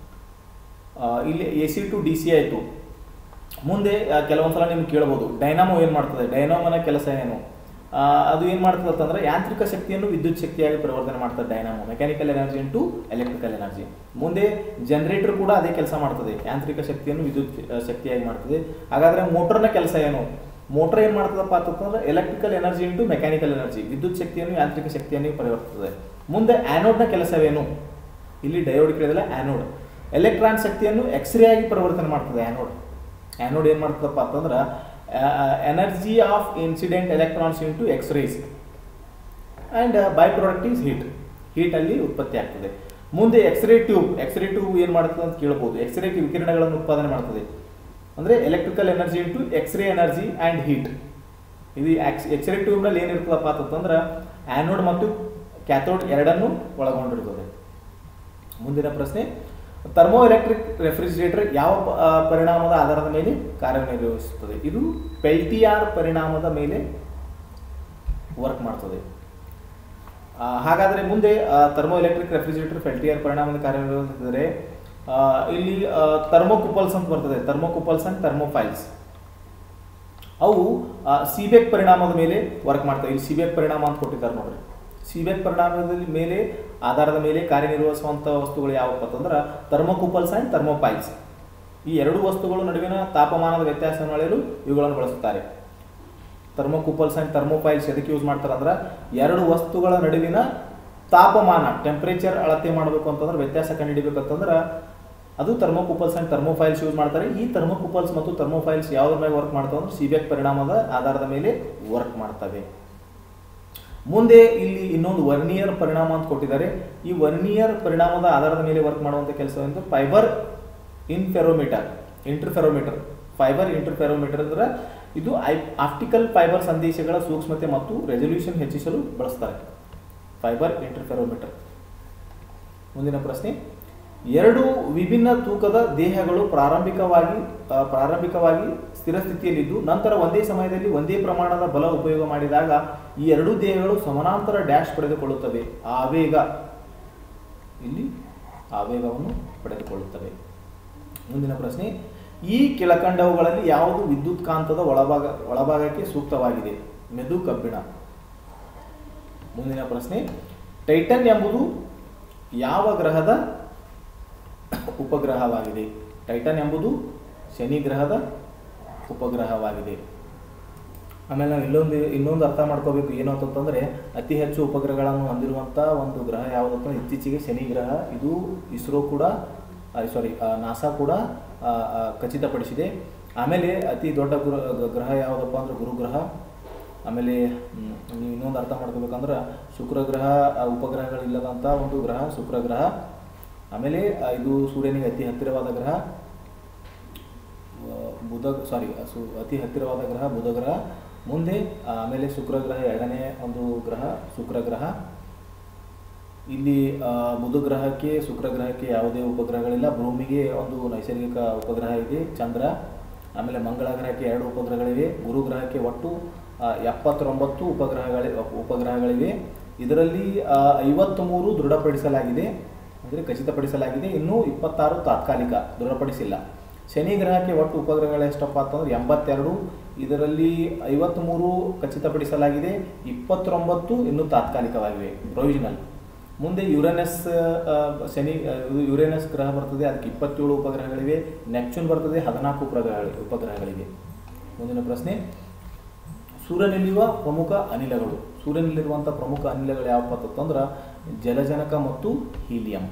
ಆ, ಇಲ್ಲಿ A C to D C ಆಯಿತು ಮುಂದೆ ಆ, ಕೆಲವೊಂದ್ಸಲ ನಿಮ್ಗೆ ಕೇಳ್ಬೋದು ಡೈನಾಮೋ ಏನು ಮಾಡ್ತದೆ ಡೈನಾಮೋನ ಕೆಲಸ ಏನು ಆ, ಅದು ಏನು ಮಾಡ್ತದೆ ಅಂತಂದ್ರೆ ಯಾಂತ್ರಿಕ ಶಕ್ತಿಯನ್ನು ವಿದ್ಯುತ್ ಶಕ್ತಿಯಾಗಿ ಪರಿವರ್ತನೆ ಮಾಡ್ತದೆ dynamo mechanical energy into electrical energy ಮುಂದೆ ಜನರೇಟರ್ ಕೂಡ ಅದೇ ಕೆಲಸ ಮಾಡ್ತದೆ ಯಾಂತ್ರಿಕ ಶಕ್ತಿಯನ್ನು ವಿದ್ಯುತ್ ಆ, ಶಕ್ತಿಯಾಗಿ ಮಾಡ್ತದೆ ಹಾಗಾದ್ರೆ ಮೋಟರ್ನ ಕೆಲಸ ಏನು ಮೋಟರ್ ಏನು ಮಾಡ್ತದಪ್ಪ ಅಂತಂದ್ರೆ electrical energy into mechanical energy ವಿದ್ಯುತ್ ಶಕ್ತಿಯನ್ನು ಯಾಂತ್ರಿಕ ಶಕ್ತಿಯನ್ನು ಪರಿವರ್ತಿಸ್ತದೆ ಮುಂದೆ ಆ್ಯನೋಡ್ನ ಕೆಲಸವೇನು ಇಲ್ಲಿ ಡಯೋಡ್ ಕೇಳಿದ್ರೆ ಆ್ಯನೋಡ್ ಎಲೆಕ್ಟ್ರಾನ್ ಶಕ್ತಿಯನ್ನು ಎಕ್ಸ್ರೇ ಆಗಿ ಪರಿವರ್ತನೆ ಮಾಡ್ತದೆ ಆ್ಯನೋಡ್ ಆ್ಯನೋಡ್ ಏನು ಮಾಡ್ತದಪ್ಪ ಅಂತಂದ್ರೆ energy of incident electrons into X rays and by product is heat ಹೀಟಲ್ಲಿ ಉತ್ಪತ್ತಿ ಆಗ್ತದೆ ಮುಂದೆ ಎಕ್ಸ್ರೇ ಟ್ಯೂಬ್ ಎಕ್ಸ್ರೇ ಟ್ಯೂಬ್ ಏನು ಮಾಡ್ತದೆ ಅಂತ ಕೇಳ್ಬೋದು ಎಕ್ಸ್ರೇ ವಿಕಿರಣಗಳನ್ನು ಉತ್ಪಾದನೆ ಮಾಡ್ತದೆ ಅಂದರೆ electrical energy into X ray energy and heat ಇದು ಎಕ್ಸ್ರೇ ಟ್ಯೂಬ್ನಲ್ಲಿ ಏನಿರ್ತದಪ್ಪ ಅಂತಂದ್ರೆ ಆ್ಯನೋಡ್ ಮತ್ತು ಕ್ಯಾಥೋಡ್ ಎರಡನ್ನೂ ಒಳಗೊಂಡಿರ್ತದೆ ಮುಂದಿನ ಪ್ರಶ್ನೆ ಥರ್ಮೋ ಎಲೆಕ್ಟ್ರಿಕ್ ರೆಫ್ರಿಜಿರೇಟರ್ ಯಾವ ಆ, ಪರಿಣಾಮದ ಆಧಾರದ ಮೇಲೆ ಕಾರ್ಯನಿರ್ವಹಿಸುತ್ತದೆ ಇದು ಪೆಲ್ಟಿಯಾರ್ ಪರಿಣಾಮದ ಮೇಲೆ ವರ್ಕ್ ಮಾಡ್ತದೆ ಆ, ಹಾಗಾದ್ರೆ ಮುಂದೆ ಥರ್ಮೋ ಎಲೆಕ್ಟ್ರಿಕ್ ರೆಫ್ರಿಜಿರೇಟರ್ ಫೆಲ್ಟಿಯರ್ ಪರಿಣಾಮದ ಕಾರ್ಯನಿರ್ವಹಿಸಿದರೆ ಆ, ಇಲ್ಲಿ ಥರ್ಮೋಕುಪಲ್ಸ್ ಅಂತ ಬರ್ತದೆ ಥರ್ಮೋಕುಪಲ್ಸ್ ಅಂಡ್ ಥರ್ಮೋಫೈಲ್ಸ್ ಅವು ಸಿಬೆಕ್ ಪರಿಣಾಮದ ಮೇಲೆ ವರ್ಕ್ ಮಾಡ್ತವೆ ಇಲ್ಲಿ ಸಿಬೆಕ್ ಪರಿಣಾಮ ಅಂತ ಕೊಟ್ಟಿದ್ದಾರೆ ನೋಡ್ರಿ ಸಿಬೆಕ್ ಪರಿಣಾಮದ ಮೇಲೆ ಆಧಾರದ ಮೇಲೆ ಕಾರ್ಯನಿರ್ವಹಿಸುವಂಥ ವಸ್ತುಗಳು ಯಾವಪ್ಪ ಅಂತಂದ್ರೆ ಥರ್ಮೋಕುಪಲ್ಸ್ ಆ್ಯಂಡ್ ಥರ್ಮೋಫೈಲ್ಸ್ ಈ ಎರಡು ವಸ್ತುಗಳ ನಡುವಿನ ತಾಪಮಾನದ ವ್ಯತ್ಯಾಸವನ್ನು ಅಳೆಯಲು ಇವುಗಳನ್ನು ಬಳಸುತ್ತಾರೆ ಥರ್ಮೋಕೂಪಲ್ಸ್ ಆ್ಯಂಡ್ ಥರ್ಮೋಫೈಲ್ಸ್ ಎದಕ್ಕೆ ಯೂಸ್ ಮಾಡ್ತಾರೆ ಅಂದ್ರೆ ಎರಡು ವಸ್ತುಗಳ ನಡುವಿನ ತಾಪಮಾನ ಟೆಂಪ್ರೇಚರ್ ಅಳತೆ ಮಾಡಬೇಕು ಅಂತಂದ್ರೆ ವ್ಯತ್ಯಾಸ ಕಂಡುಹಿಡಿಬೇಕಂತಂದ್ರೆ ಅದು ಥರ್ಮೋಕೂಪಲ್ಸ್ ಆ್ಯಂಡ್ ಥರ್ಮೋಫೈಲ್ಸ್ ಯೂಸ್ ಮಾಡ್ತಾರೆ ಈ ಥರ್ಮೋಕೂಪಲ್ಸ್ ಮತ್ತು ಥರ್ಮೋಫೈಲ್ಸ್ ಯಾವುದ್ರ ಮೇಲೆ ವರ್ಕ್ ಮಾಡ್ತಾವೆ ಅಂದ್ರೆ ಸಿಬೆಕ್ ಪರಿಣಾಮದ ಆಧಾರದ ಮೇಲೆ ವರ್ಕ್ ಮಾಡ್ತವೆ ಮುಂದೆ ಇಲ್ಲಿ ಇನ್ನೊಂದು ವರ್ನಿಯರ್ ಪರಿಣಾಮ ಅಂತ ಕೊಟ್ಟಿದ್ದಾರೆ ಈ ವರ್ನಿಯರ್ ಪರಿಣಾಮದ ಆಧಾರದ ಮೇಲೆ ವರ್ಕ್ ಮಾಡುವಂಥ ಕೆಲಸವೆಂದು fibre interferometer interferometer fibre interferometer ಅಂದ್ರೆ ಇದು ಐ ಆಪ್ಟಿಕಲ್ ಫೈಬರ್ ಸಂದೇಶಗಳ ಸೂಕ್ಷ್ಮತೆ ಮತ್ತು ರೆಸಲ್ಯೂಷನ್ ಹೆಚ್ಚಿಸಲು ಬಳಸ್ತಾರೆ ಫೈಬರ್ ಇಂಟರ್ಫೆರೋಮೀಟರ್ ಮುಂದಿನ ಪ್ರಶ್ನೆ ಎರಡು ವಿಭಿನ್ನ ತೂಕದ ದೇಹಗಳು ಪ್ರಾರಂಭಿಕವಾಗಿ ಆ, ಪ್ರಾರಂಭಿಕವಾಗಿ ಸ್ಥಿರ ಸ್ಥಿತಿಯಲ್ಲಿದ್ದು ನಂತರ ಒಂದೇ ಸಮಯದಲ್ಲಿ ಒಂದೇ ಪ್ರಮಾಣದ ಬಲ ಉಪಯೋಗ ಮಾಡಿದಾಗ ಈ ಎರಡೂ ದೇಹಗಳು ಸಮಾನಾಂತರ ಡ್ಯಾಶ್ ಪಡೆದುಕೊಳ್ಳುತ್ತವೆ ಆವೇಗ ಇಲ್ಲಿ ಆವೇಗವನ್ನು ಪಡೆದುಕೊಳ್ಳುತ್ತವೆ ಮುಂದಿನ ಪ್ರಶ್ನೆ ಈ ಕೆಳಕಂಡವುಗಳಲ್ಲಿ ಯಾವುದು ವಿದ್ಯುತ್ ಕಾಂತದ ಒಳಭಾಗ ಒಳಭಾಗಕ್ಕೆ ಸೂಕ್ತವಾಗಿದೆ ಮೆದು ಕಬ್ಬಿಣ ಮುಂದಿನ ಪ್ರಶ್ನೆ ಟೈಟನ್ ಎಂಬುದು ಯಾವ ಗ್ರಹದ ಉಪಗ್ರಹವಾಗಿದೆ ಟೈಟನ್ ಎಂಬುದು ಶನಿ ಗ್ರಹದ ಉಪಗ್ರಹವಾಗಿದೆ ಆಮೇಲೆ ನಾವು ಇಲ್ಲೊಂದು ಇನ್ನೊಂದು ಅರ್ಥ ಮಾಡ್ಕೋಬೇಕು ಏನು ಅಂತಂತಂದ್ರೆ ಅತಿ ಹೆಚ್ಚು ಉಪಗ್ರಹಗಳನ್ನು ಹೊಂದಿರುವಂಥ ಒಂದು ಗ್ರಹ ಯಾವುದಪ್ಪ ಇತ್ತೀಚೆಗೆ ಶನಿ ಗ್ರಹ ಇದು ಇಸ್ರೋ ಕೂಡ ಸಾರಿ ನಾಸಾ ಕೂಡ ಆ, ಆ, ಖಚಿತಪಡಿಸಿದೆ ಆಮೇಲೆ ಅತಿ ದೊಡ್ಡ ಗುರು ಗ್ರಹ ಯಾವುದಪ್ಪ ಅಂದ್ರೆ ಗುರುಗ್ರಹ ಆಮೇಲೆ ಮ್, ನೀವು ಇನ್ನೊಂದು ಅರ್ಥ ಮಾಡ್ಕೋಬೇಕಂದ್ರೆ ಶುಕ್ರ ಗ್ರಹ ಆ, ಉಪಗ್ರಹಗಳಿಲ್ಲದಂಥ ಒಂದು ಗ್ರಹ ಶುಕ್ರ ಗ್ರಹ ಆಮೇಲೆ ಆ, ಇದು ಸೂರ್ಯನಿಗೆ ಅತಿ ಹತ್ತಿರವಾದ ಗ್ರಹ ಆ, ಬುಧ ಸಾರಿ ಸು ಅತಿ ಹತ್ತಿರವಾದ ಗ್ರಹ ಬುಧ ಗ್ರಹ ಮುಂದೆ ಆ, ಆಮೇಲೆ ಶುಕ್ರ ಗ್ರಹ ಎರಡನೇ ಒಂದು ಗ್ರಹ ಶುಕ್ರ ಗ್ರಹ ಇಲ್ಲಿ ಆ, ಬುಧ ಗ್ರಹಕ್ಕೆ ಶುಕ್ರ ಗ್ರಹಕ್ಕೆ ಯಾವುದೇ ಉಪಗ್ರಹಗಳಿಲ್ಲ ಭೂಮಿಗೆ ಒಂದು ನೈಸರ್ಗಿಕ ಉಪಗ್ರಹ ಇದೆ ಚಂದ್ರ ಆಮೇಲೆ ಮಂಗಳ ಗ್ರಹಕ್ಕೆ ಎರಡು ಉಪಗ್ರಹಗಳಿವೆ ಗುರು ಗ್ರಹಕ್ಕೆ ಒಟ್ಟು ಆ, ಎಪ್ಪತ್ತೊಂಬತ್ತು ಉಪಗ್ರಹಗಳ ಉಪಗ್ರಹಗಳಿವೆ ಇದರಲ್ಲಿ ಐವತ್ತ್ಮೂರು ದೃಢಪಡಿಸಲಾಗಿದೆ ಅಂದರೆ ಖಚಿತಪಡಿಸಲಾಗಿದೆ ಇನ್ನೂ ಇಪ್ಪತ್ತಾರು ತಾತ್ಕಾಲಿಕ ದೃಢಪಡಿಸಿಲ್ಲ ಶನಿ ಗ್ರಹಕ್ಕೆ ಒಟ್ಟು ಉಪಗ್ರಹಗಳು ಎಷ್ಟಪ್ಪ ಅಂತಂದ್ರೆ ಎಂಬತ್ತೆರಡು ಇದರಲ್ಲಿ ಐವತ್ತ್ಮೂರು ಖಚಿತಪಡಿಸಲಾಗಿದೆ ಇಪ್ಪತ್ತೊಂಬತ್ತು ಇನ್ನೂ ತಾತ್ಕಾಲಿಕವಾಗಿವೆ ಪ್ರೊವಿಷನಲ್ ಮುಂದೆ ಯುರೇನಸ್ ಆ, ಶನಿ ಆ, ಇದು ಯುರೇನಸ್ ಗ್ರಹ ಬರ್ತದೆ ಅದಕ್ಕೆ ಇಪ್ಪತ್ತೇಳು ಉಪಗ್ರಹಗಳಿವೆ ನೆಪ್ಚೂನ್ ಬರ್ತದೆ ಹದಿನಾಲ್ಕು ಉಪಗ್ರಹಗಳು ಉಪಗ್ರಹಗಳಿವೆ ಮುಂದಿನ ಪ್ರಶ್ನೆ ಸೂರ್ಯನಲ್ಲಿರುವ ಪ್ರಮುಖ ಅನಿಲಗಳು ಸೂರ್ಯನಲ್ಲಿರುವಂಥ ಪ್ರಮುಖ ಅನಿಲಗಳು ಯಾವಪ್ಪ ಅಂತಂದ್ರೆ ಜಲಜನಕ ಮತ್ತು ಹೀಲಿಯಂ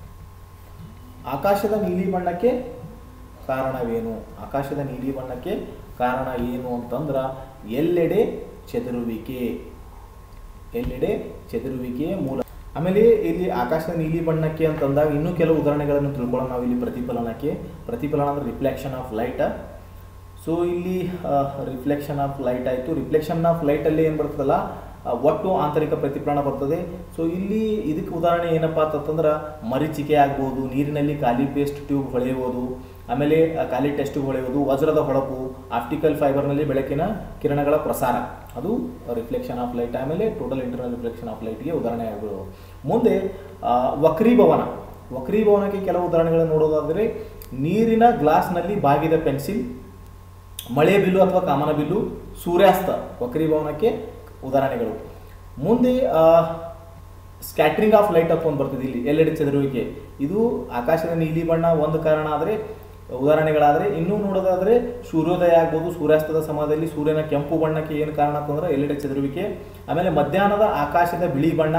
ಆಕಾಶದ ನೀಲಿ ಬಣ್ಣಕ್ಕೆ ಕಾರಣವೇನು ಆಕಾಶದ ನೀಲಿ ಬಣ್ಣಕ್ಕೆ ಕಾರಣ ಏನು ಅಂತಂದ್ರೆ ಎಲ್ಲೆಡೆ ಚೆದರುವಿಕೆ ಎಲ್ಲೆಡೆ ಚೆದರುವಿಕೆಯ ಮೂಲ ಆಮೇಲೆ ಇಲ್ಲಿ ಆಕಾಶದ ನೀಲಿ ಬಣ್ಣಕ್ಕೆ ಅಂತಂದಾಗ ಇನ್ನೂ ಕೆಲವು ಉದಾಹರಣೆಗಳನ್ನು ತಿಳ್ಕೊಳ್ಳೋಣ ನಾವು ಇಲ್ಲಿ ಪ್ರತಿಫಲನಕ್ಕೆ ಪ್ರತಿಫಲನ ಅಂದ್ರೆ ರಿಫ್ಲೆಕ್ಷನ್ ಆಫ್ ಲೈಟ್ ಸೊ ಇಲ್ಲಿ ರಿಫ್ಲೆಕ್ಷನ್ ಆಫ್ ಲೈಟ್ ಆಯಿತು ರಿಫ್ಲೆಕ್ಷನ್ ಆಫ್ ಲೈಟಲ್ಲಿ ಏನು ಬರ್ತದಲ್ಲ ಆ, ಒಟ್ಟು ಆಂತರಿಕ ಪ್ರತಿಫಲನ ಬರ್ತದೆ ಸೊ ಇಲ್ಲಿ ಇದಕ್ಕೆ ಉದಾಹರಣೆ ಏನಪ್ಪ ಅಂತಂದ್ರೆ ಮರೀಚಿಕೆ ಆಗ್ಬೋದು ನೀರಿನಲ್ಲಿ ಖಾಲಿ ಪೇಸ್ಟ್ ಟ್ಯೂಬ್ ಹೊಳೆಯುವುದು ಆಮೇಲೆ ಆ, ಖಾಲಿ ಟೆಸ್ಟ್ ಟ್ಯೂಬ್ ಹೊಳೆಯುವುದು ವಜ್ರದ ಹೊಳಪು ಆಪ್ಟಿಕಲ್ ಫೈಬರ್ನಲ್ಲಿ ಬೆಳಕಿನ ಕಿರಣಗಳ ಪ್ರಸಾರ ಅದು ರಿಫ್ಲೆಕ್ಷನ್ ಆಫ್ ಲೈಟ್ ಆಮೇಲೆ ಟೋಟಲ್ ಇಂಟರ್ನಲ್ ರಿಫ್ಲೆಕ್ಷನ್ ಆಫ್ ಲೈಟ್ಗೆ ಉದಾಹರಣೆ ಆಗ್ಬೋದು ಮುಂದೆ ಆ, ವಕ್ರೀಭವನ ವಕ್ರೀಭವನಕ್ಕೆ ಕೆಲವು ಉದಾಹರಣೆಗಳನ್ನು ನೋಡೋದಾದರೆ ನೀರಿನ ಗ್ಲಾಸ್ನಲ್ಲಿ ಬಾಗಿದ ಪೆನ್ಸಿಲ್ ಮಳೆ ಬಿಲ್ಲು ಅಥವಾ ಕಾಮನ ಬಿಲ್ಲು ಸೂರ್ಯಾಸ್ತ ವಕ್ರೀಭವನಕ್ಕೆ ಉದಾಹರಣೆಗಳು ಮುಂದೆ ಸ್ಕ್ಯಾಟ್ರಿಂಗ್ ಆಫ್ ಲೈಟ್ ಅಂತ ಒಂದು ಬರ್ತದೆ ಇಲ್ಲಿ ಎಲ್ಲೆಡೆ ಚದುರುವಿಕೆ ಇದು ಆಕಾಶದ ನೀಲಿ ಬಣ್ಣ ಒಂದು ಕಾರಣ ಆದರೆ ಉದಾಹರಣೆಗಳಾದರೆ ಇನ್ನೂ ನೋಡೋದಾದರೆ ಸೂರ್ಯೋದಯ ಆಗ್ಬೋದು ಸೂರ್ಯಾಸ್ತದ ಸಮಯದಲ್ಲಿ ಸೂರ್ಯನ ಕೆಂಪು ಬಣ್ಣಕ್ಕೆ ಏನು ಕಾರಣ ಅಂತಂದ್ರೆ ಎಲ್ಲೆಡೆ ಚದುರುವಿಕೆ ಆಮೇಲೆ ಮಧ್ಯಾಹ್ನದ ಆಕಾಶದ ಬಿಳಿ ಬಣ್ಣ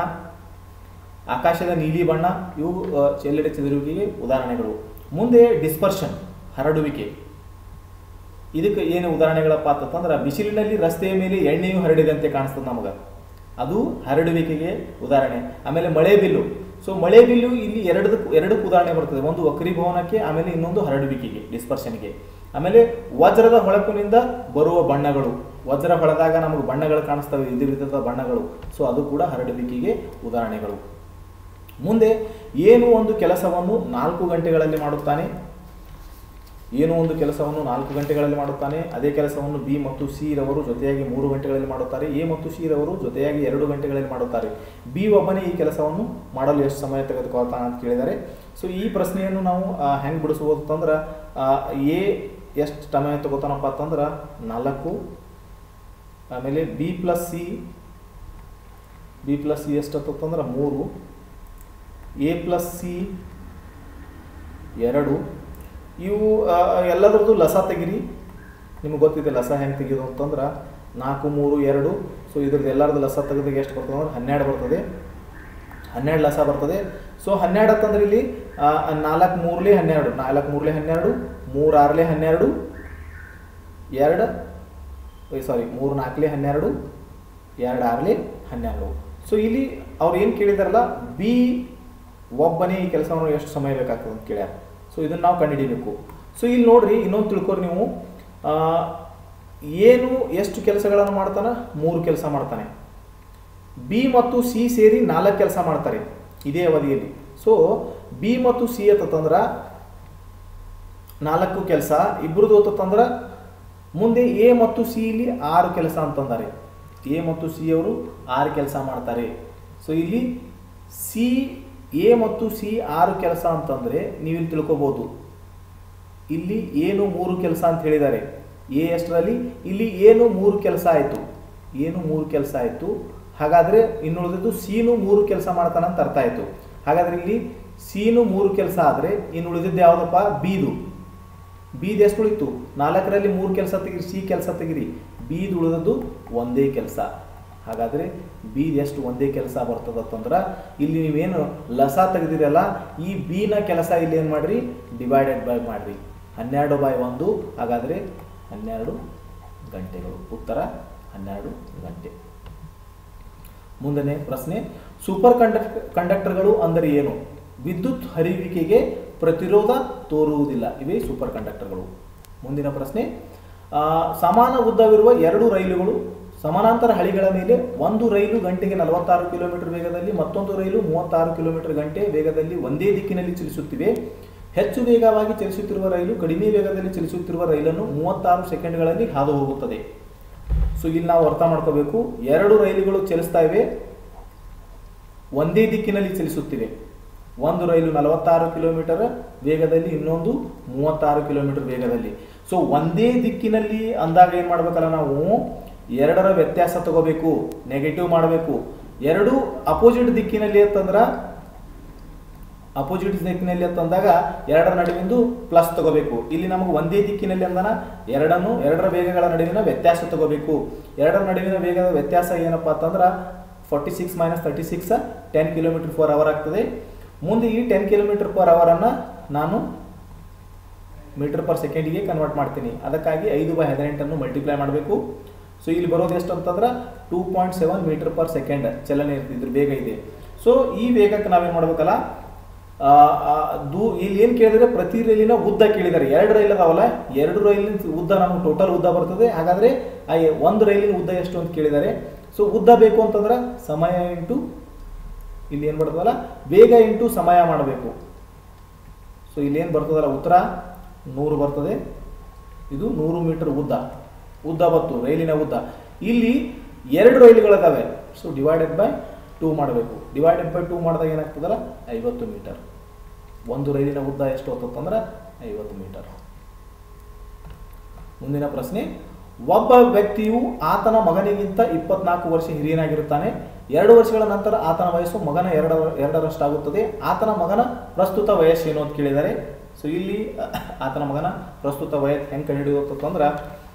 ಆಕಾಶದ ನೀಲಿ ಬಣ್ಣ ಇವು ಆ, ಎಲ್ಲೆಡೆ ಚದುರುವಿಕೆಗೆ ಉದಾಹರಣೆಗಳು ಮುಂದೆ ಡಿಸ್ಪರ್ಷನ್ ಹರಡುವಿಕೆ ಇದಕ್ಕೆ ಏನು ಉದಾಹರಣೆಗಳಪ್ಪ ಅಂತಂದ್ರೆ ಬಿಸಿಲಿನಲ್ಲಿ ರಸ್ತೆಯ ಮೇಲೆ ಎಣ್ಣೆಯು ಹರಡಿದಂತೆ ಕಾಣಿಸ್ತದೆ ನಮಗೆ ಅದು ಹರಡುವಿಕೆಗೆ ಉದಾಹರಣೆ ಆಮೇಲೆ ಮಳೆ ಬಿಲ್ಲು ಸೊ ಮಳೆ ಬಿಲ್ಲು ಇಲ್ಲಿ ಎರಡು ಎರಡಕ್ಕೆ ಉದಾಹರಣೆ ಬರ್ತದೆ ಒಂದು ವಕ್ರೀಭವನಕ್ಕೆ ಆಮೇಲೆ ಇನ್ನೊಂದು ಹರಡುವಿಕೆಗೆ ಡಿಸ್ಪರ್ಷನ್ಗೆ ಆಮೇಲೆ ವಜ್ರದ ಹೊಳಪಿನಿಂದ ಬರುವ ಬಣ್ಣಗಳು ವಜ್ರ ಹೊಳೆದಾಗ ನಮಗೆ ಬಣ್ಣಗಳು ಕಾಣಿಸ್ತವೆ ವಿಧ ವಿಧದ ಬಣ್ಣಗಳು ಸೊ ಅದು ಕೂಡ ಹರಡುವಿಕೆಗೆ ಉದಾಹರಣೆಗಳು ಮುಂದೆ ಏನು ಒಂದು ಕೆಲಸವನ್ನು ನಾಲ್ಕು ಗಂಟೆಗಳಲ್ಲಿ ಮಾಡುತ್ತಾನೆ ಏನು ಒಂದು ಕೆಲಸವನ್ನು ನಾಲ್ಕು ಗಂಟೆಗಳಲ್ಲಿ ಮಾಡುತ್ತಾನೆ ಅದೇ ಕೆಲಸವನ್ನು ಬಿ ಮತ್ತು ಸಿ ರವರು ಜೊತೆಯಾಗಿ ಮೂರು ಗಂಟೆಗಳಲ್ಲಿ ಮಾಡುತ್ತಾರೆ ಎ ಮತ್ತು ಸಿ ರವರು ಜೊತೆಯಾಗಿ ಎರಡು ಗಂಟೆಗಳಲ್ಲಿ ಮಾಡುತ್ತಾರೆ ಬಿ ಒಬ್ಬನೇ ಈ ಕೆಲಸವನ್ನು ಮಾಡಲು ಎಷ್ಟು ಸಮಯ ತೆಗೆದುಕೊಳ್ತಾನೆ ಅಂತ ಕೇಳಿದ್ದಾರೆ ಸೊ ಈ ಪ್ರಶ್ನೆಯನ್ನು ನಾವು ಹೆಂಗೆ ಬಿಡಿಸ್ಬೋದು ಅಂತಂದ್ರೆ ಎ ಎಷ್ಟು ಸಮಯ ತಗೋತಾನಪ್ಪ ಅಂತಂದ್ರೆ ನಾಲ್ಕು ಆಮೇಲೆ B plus C B plus C ಎಷ್ಟು ಅಂತಂದ್ರೆ ಮೂರು ಎ ಪ್ಲಸ್ ಸಿ ಎರಡು ಇವು ಆ, ಎಲ್ಲದರದ್ದು ಲಸ ತೆಗಿರಿ ನಿಮಗೆ ಗೊತ್ತಿದೆ ಲಸ ಹೆಂಗೆ ತೆಗೆಯೋದು ಅಂತಂದ್ರೆ ನಾಲ್ಕು ಮೂರು ಎರಡು ಸೊ ಇದ್ರದ್ದು ಎಲ್ಲರದ್ದು ಲಸ ತೆಗೆದಾಗ ಎಷ್ಟು ಬರ್ತದೆ ಅಂದ್ರೆ ಹನ್ನೆರಡು ಬರ್ತದೆ ಹನ್ನೆರಡು ಲಸ ಬರ್ತದೆ ಸೊ ಹನ್ನೆರಡು ಅಂತಂದ್ರೆ ಇಲ್ಲಿ ಆ, ನಾಲ್ಕು ಮೂರಲೆ ಹನ್ನೆರಡು ನಾಲ್ಕು ಮೂರಲೆ ಹನ್ನೆರಡು ಮೂರು ಆರಲೆ ಹನ್ನೆರಡು ಎರಡು ಸಾರಿ ಮೂರು ನಾಲ್ಕಲೆ ಹನ್ನೆರಡು ಎರಡು ಆರಲೆ ಹನ್ನೆರಡು ಸೊ ಇಲ್ಲಿ ಅವ್ರು ಏನು ಕೇಳಿದಾರಲ್ಲ ಬಿ ಒಬ್ಬನೇ ಈ ಕೆಲಸವನ್ನು ಎಷ್ಟು ಸಮಯ ಬೇಕಾಗ್ತದೆ ಅಂತ ಕೇಳ್ಯಾರ ಸೊ ಇದನ್ನು ನಾವು ಕಂಡುಹಿಡಿಬೇಕು ಸೊ ಇಲ್ಲಿ ನೋಡ್ರಿ ಇನ್ನೊಂದು ತಿಳ್ಕೊರಿ ನೀವು ಆ, ಏನು ಎಷ್ಟು ಕೆಲಸಗಳನ್ನು ಮಾಡ್ತಾನೆ ಮೂರು ಕೆಲಸ ಮಾಡ್ತಾನೆ ಬಿ ಮತ್ತು ಸಿ ಸೇರಿ ನಾಲ್ಕು ಕೆಲಸ ಮಾಡ್ತಾರೆ ಇದೇ ಅವಧಿಯಲ್ಲಿ ಸೊ ಬಿ ಮತ್ತು ಸಿ ಎತ್ತಂದ್ರೆ ನಾಲ್ಕು ಕೆಲಸ ಇಬ್ರದ್ದು ಹೋತಂದ್ರೆ ಮುಂದೆ ಎ ಮತ್ತು ಸಿ ಇಲ್ಲಿ ಆರು ಕೆಲಸ ಅಂತಂದಾರೆ ಎ ಮತ್ತು ಸಿ ಅವರು ಆರು ಕೆಲಸ ಮಾಡ್ತಾರೆ ಸೊ ಇಲ್ಲಿ ಸಿ ಎ ಮತ್ತು ಸಿ ಆರು ಕೆಲಸ ಅಂತಂದರೆ ನೀವು ಇಲ್ಲಿ ತಿಳ್ಕೊಬೋದು ಇಲ್ಲಿ ಏನು ಮೂರು ಕೆಲಸ ಅಂತ ಹೇಳಿದ್ದಾರೆ ಎ ಎಷ್ಟರಲ್ಲಿ ಇಲ್ಲಿ ಏನು ಮೂರು ಕೆಲಸ ಆಯಿತು ಏನು ಮೂರು ಕೆಲಸ ಆಯಿತು ಹಾಗಾದರೆ ಇನ್ನುಳಿದಿದ್ದು ಸೀನು ಮೂರು ಕೆಲಸ ಮಾಡ್ತಾನೆ ಅಂತ ಅರ್ಥ ಆಯಿತು ಹಾಗಾದ್ರೆ ಇಲ್ಲಿ ಸೀನು ಮೂರು ಕೆಲಸ ಆದರೆ ಇನ್ನು ಉಳಿದಿದ್ದು ಯಾವುದಪ್ಪ ಬಿದು ಬೀದ್ ಎಷ್ಟು ಉಳಿತು ನಾಲ್ಕರಲ್ಲಿ ಮೂರು ಕೆಲಸ ತೆಗಿರಿ ಸಿ ಕೆಲಸ ತೆಗಿರಿ ಬೀದ್ ಉಳಿದದ್ದು ಒಂದೇ ಕೆಲಸ ಹಾಗಾದರೆ ಬೀದ್ ಎಷ್ಟು ಒಂದೇ ಕೆಲಸ ಬರ್ತದಂತಂದ್ರೆ ಇಲ್ಲಿ ನೀವೇನು ಲಸ ತೆಗೆದಿರಲ್ಲ ಈ ಬಿನ ಕೆಲಸ ಇಲ್ಲಿ ಏನು ಮಾಡ್ರಿ ಡಿವೈಡೆಡ್ ಬೈ ಮಾಡ್ರಿ ಹನ್ನೆರಡು ಬೈ ಒಂದು ಹಾಗಾದರೆ ಹನ್ನೆರಡು ಗಂಟೆಗಳು ಉತ್ತರ ಹನ್ನೆರಡು ಗಂಟೆ ಮುಂದನೇ ಪ್ರಶ್ನೆ ಸೂಪರ್ ಕಂಡಕ್ಟ್ ಕಂಡಕ್ಟರ್ಗಳು ಅಂದರೆ ಏನು ವಿದ್ಯುತ್ ಹರಿಯುವಿಕೆಗೆ ಪ್ರತಿರೋಧ ತೋರುವುದಿಲ್ಲ ಇವೇ ಸೂಪರ್ ಕಂಡಕ್ಟರ್ಗಳು ಮುಂದಿನ ಪ್ರಶ್ನೆ ಆ, ಸಮಾನ ಉದ್ದವಿರುವ ಎರಡು ರೈಲುಗಳು ಸಮಾನಾಂತರ ಹಳಿಗಳ ಮೇಲೆ ಒಂದು ರೈಲು ಗಂಟೆಗೆ ನಲವತ್ತಾರು ಕಿಲೋಮೀಟರ್ ವೇಗದಲ್ಲಿ ಮತ್ತೊಂದು ರೈಲು ಮೂವತ್ತಾರು ಕಿಲೋಮೀಟರ್ ಗಂಟೆ ವೇಗದಲ್ಲಿ ಒಂದೇ ದಿಕ್ಕಿನಲ್ಲಿ ಚಲಿಸುತ್ತಿವೆ ಹೆಚ್ಚು ವೇಗವಾಗಿ ಚಲಿಸುತ್ತಿರುವ ರೈಲು ಕಡಿಮೆ ವೇಗದಲ್ಲಿ ಚಲಿಸುತ್ತಿರುವ ರೈಲನ್ನು ಮೂವತ್ತಾರು ಸೆಕೆಂಡ್ಗಳಲ್ಲಿ ಹಾದು ಹೋಗುತ್ತದೆ ಸೊ ಇಲ್ಲಿ ನಾವು ಅರ್ಥ ಮಾಡ್ಕೋಬೇಕು ಎರಡು ರೈಲುಗಳು ಚಲಿಸ್ತಾ ಇವೆ ಒಂದೇ ದಿಕ್ಕಿನಲ್ಲಿ ಚಲಿಸುತ್ತಿವೆ ಒಂದು ರೈಲು ನಲವತ್ತಾರು ಕಿಲೋಮೀಟರ್ ವೇಗದಲ್ಲಿ ಇನ್ನೊಂದು ಮೂವತ್ತಾರು ಕಿಲೋಮೀಟರ್ ವೇಗದಲ್ಲಿ ಸೊ ಒಂದೇ ದಿಕ್ಕಿನಲ್ಲಿ ಅಂದಾಗ ಏನು ಮಾಡ್ಬೇಕಲ್ಲ ನಾವು ಎರಡರ ವ್ಯತ್ಯಾಸ ತಗೋಬೇಕು ನೆಗೆಟಿವ್ ಮಾಡಬೇಕು ಎರಡು ಅಪೋಸಿಟ್ ದಿಕ್ಕಿನಲ್ಲಿ ಅಂತಂದ್ರೆ ಅಪೋಸಿಟ್ ದಿಕ್ಕಿನಲ್ಲಿ ಅಂತಂದಾಗ ಎರಡರ ನಡುವಿಂದು ಪ್ಲಸ್ ತಗೋಬೇಕು ಇಲ್ಲಿ ನಮಗೆ ಒಂದೇ ದಿಕ್ಕಿನಲ್ಲಿ ಅಂದನ ಎರಡನ್ನು ಎರಡರ ವೇಗಗಳ ನಡುವಿನ ವ್ಯತ್ಯಾಸ ತಗೋಬೇಕು ಎರಡರ ನಡುವಿನ ವೇಗದ ವ್ಯತ್ಯಾಸ ಏನಪ್ಪಾ ಅಂತಂದ್ರೆ forty six minus thirty six ten kilometre four hour ಆಗ್ತದೆ ಮುಂದೆ ಈ ಟೆನ್ ಕಿಲೋಮೀಟರ್ ಪರ್ ಅವರನ್ನು ನಾನು ಮೀಟರ್ ಪರ್ ಸೆಕೆಂಡಿಗೆ ಕನ್ವರ್ಟ್ ಮಾಡ್ತೀನಿ ಅದಕ್ಕಾಗಿ ಐದು ಬೈ ಹದಿನೆಂಟನ್ನು ಮಲ್ಟಿಪ್ಲೈ ಮಾಡಬೇಕು ಸೊ ಇಲ್ಲಿ ಬರೋದು ಎಷ್ಟು ಅಂತಂದ್ರೆ two point seven metre per second ಚಲನೆ ಇರ್ತಿದ್ರು ಬೇಗ ಇದೆ ಸೊ ಈ ವೇಗಕ್ಕೆ ನಾವೇನು ಮಾಡ್ಬೇಕಲ್ಲ ಆ, ಆ, ದೂ ಇಲ್ಲಿ ಏನು ಕೇಳಿದ್ರೆ ಪ್ರತಿ ರೈಲಿನ ಉದ್ದ ಕೇಳಿದ್ದಾರೆ ಎರಡು ರೈಲ್ ಅದಾವಲ್ಲ ಎರಡು ರೈಲಿನ ಉದ್ದ ನಮ್ಗೆ ಟೋಟಲ್ ಉದ್ದ ಬರ್ತದೆ ಹಾಗಾದ್ರೆ ಆ ಎ- ಒಂದು ರೈಲಿನ ಉದ್ದ ಎಷ್ಟು ಅಂತ ಕೇಳಿದ್ದಾರೆ ಸೊ ಉದ್ದ ಬೇಕು ಅಂತಂದ್ರೆ ಸಮಯ ಇಂಟು ಇಲ್ಲಿ ಏನು ಬರ್ತದಲ್ಲ ವೇಗ ಇಂಟು ಸಮಯ ಮಾಡಬೇಕು ಸೊ ಇಲ್ಲಿ ಏನು ಬರ್ತದಲ್ಲ ಉತ್ತರ ನೂರು ಬರ್ತದೆ ಇದು ನೂರು ಮೀಟರ್ ಉದ್ದ ಉದ್ದ ಬತ್ತು ರೈಲಿನ ಉದ್ದ ಇಲ್ಲಿ ಎರಡು ರೈಲುಗಳಿದಾವೆ ಸೊ ಡಿವೈಡೆಡ್ ಬೈ ಟೂ ಮಾಡಬೇಕು ಡಿವೈಡೆಡ್ ಬೈ ಟೂ ಮಾಡಿದಾಗ ಏನಾಗ್ತದಲ್ಲ ಐವತ್ತು ಮೀಟರ್ ಒಂದು ರೈಲಿನ ಉದ್ದ ಎಷ್ಟು ಹೊತ್ತಂದ್ರೆ ಐವತ್ತು ಮೀಟರ್ ಮುಂದಿನ ಪ್ರಶ್ನೆ ಒಬ್ಬ ವ್ಯಕ್ತಿಯು ಆತನ ಮಗನಿಗಿಂತ ಇಪ್ಪತ್ನಾಲ್ಕು ವರ್ಷ ಹಿರಿಯನಾಗಿರುತ್ತಾನೆ ಎರಡು ವರ್ಷಗಳ ನಂತರ ಆತನ ವಯಸ್ಸು ಮಗನ ಎರಡ ಎರಡರಷ್ಟಾಗುತ್ತದೆ ಆತನ ಮಗನ ಪ್ರಸ್ತುತ ವಯಸ್ಸೇನು ಅಂತ ಕೇಳಿದ್ದಾರೆ ಸೊ ಇಲ್ಲಿ ಆತನ ಮಗನ ಪ್ರಸ್ತುತ ವಯಸ್ಸು ಹೆಂಗೆ ಕಂಡುಹಿಡಿಯುತ್ತಂದ್ರೆ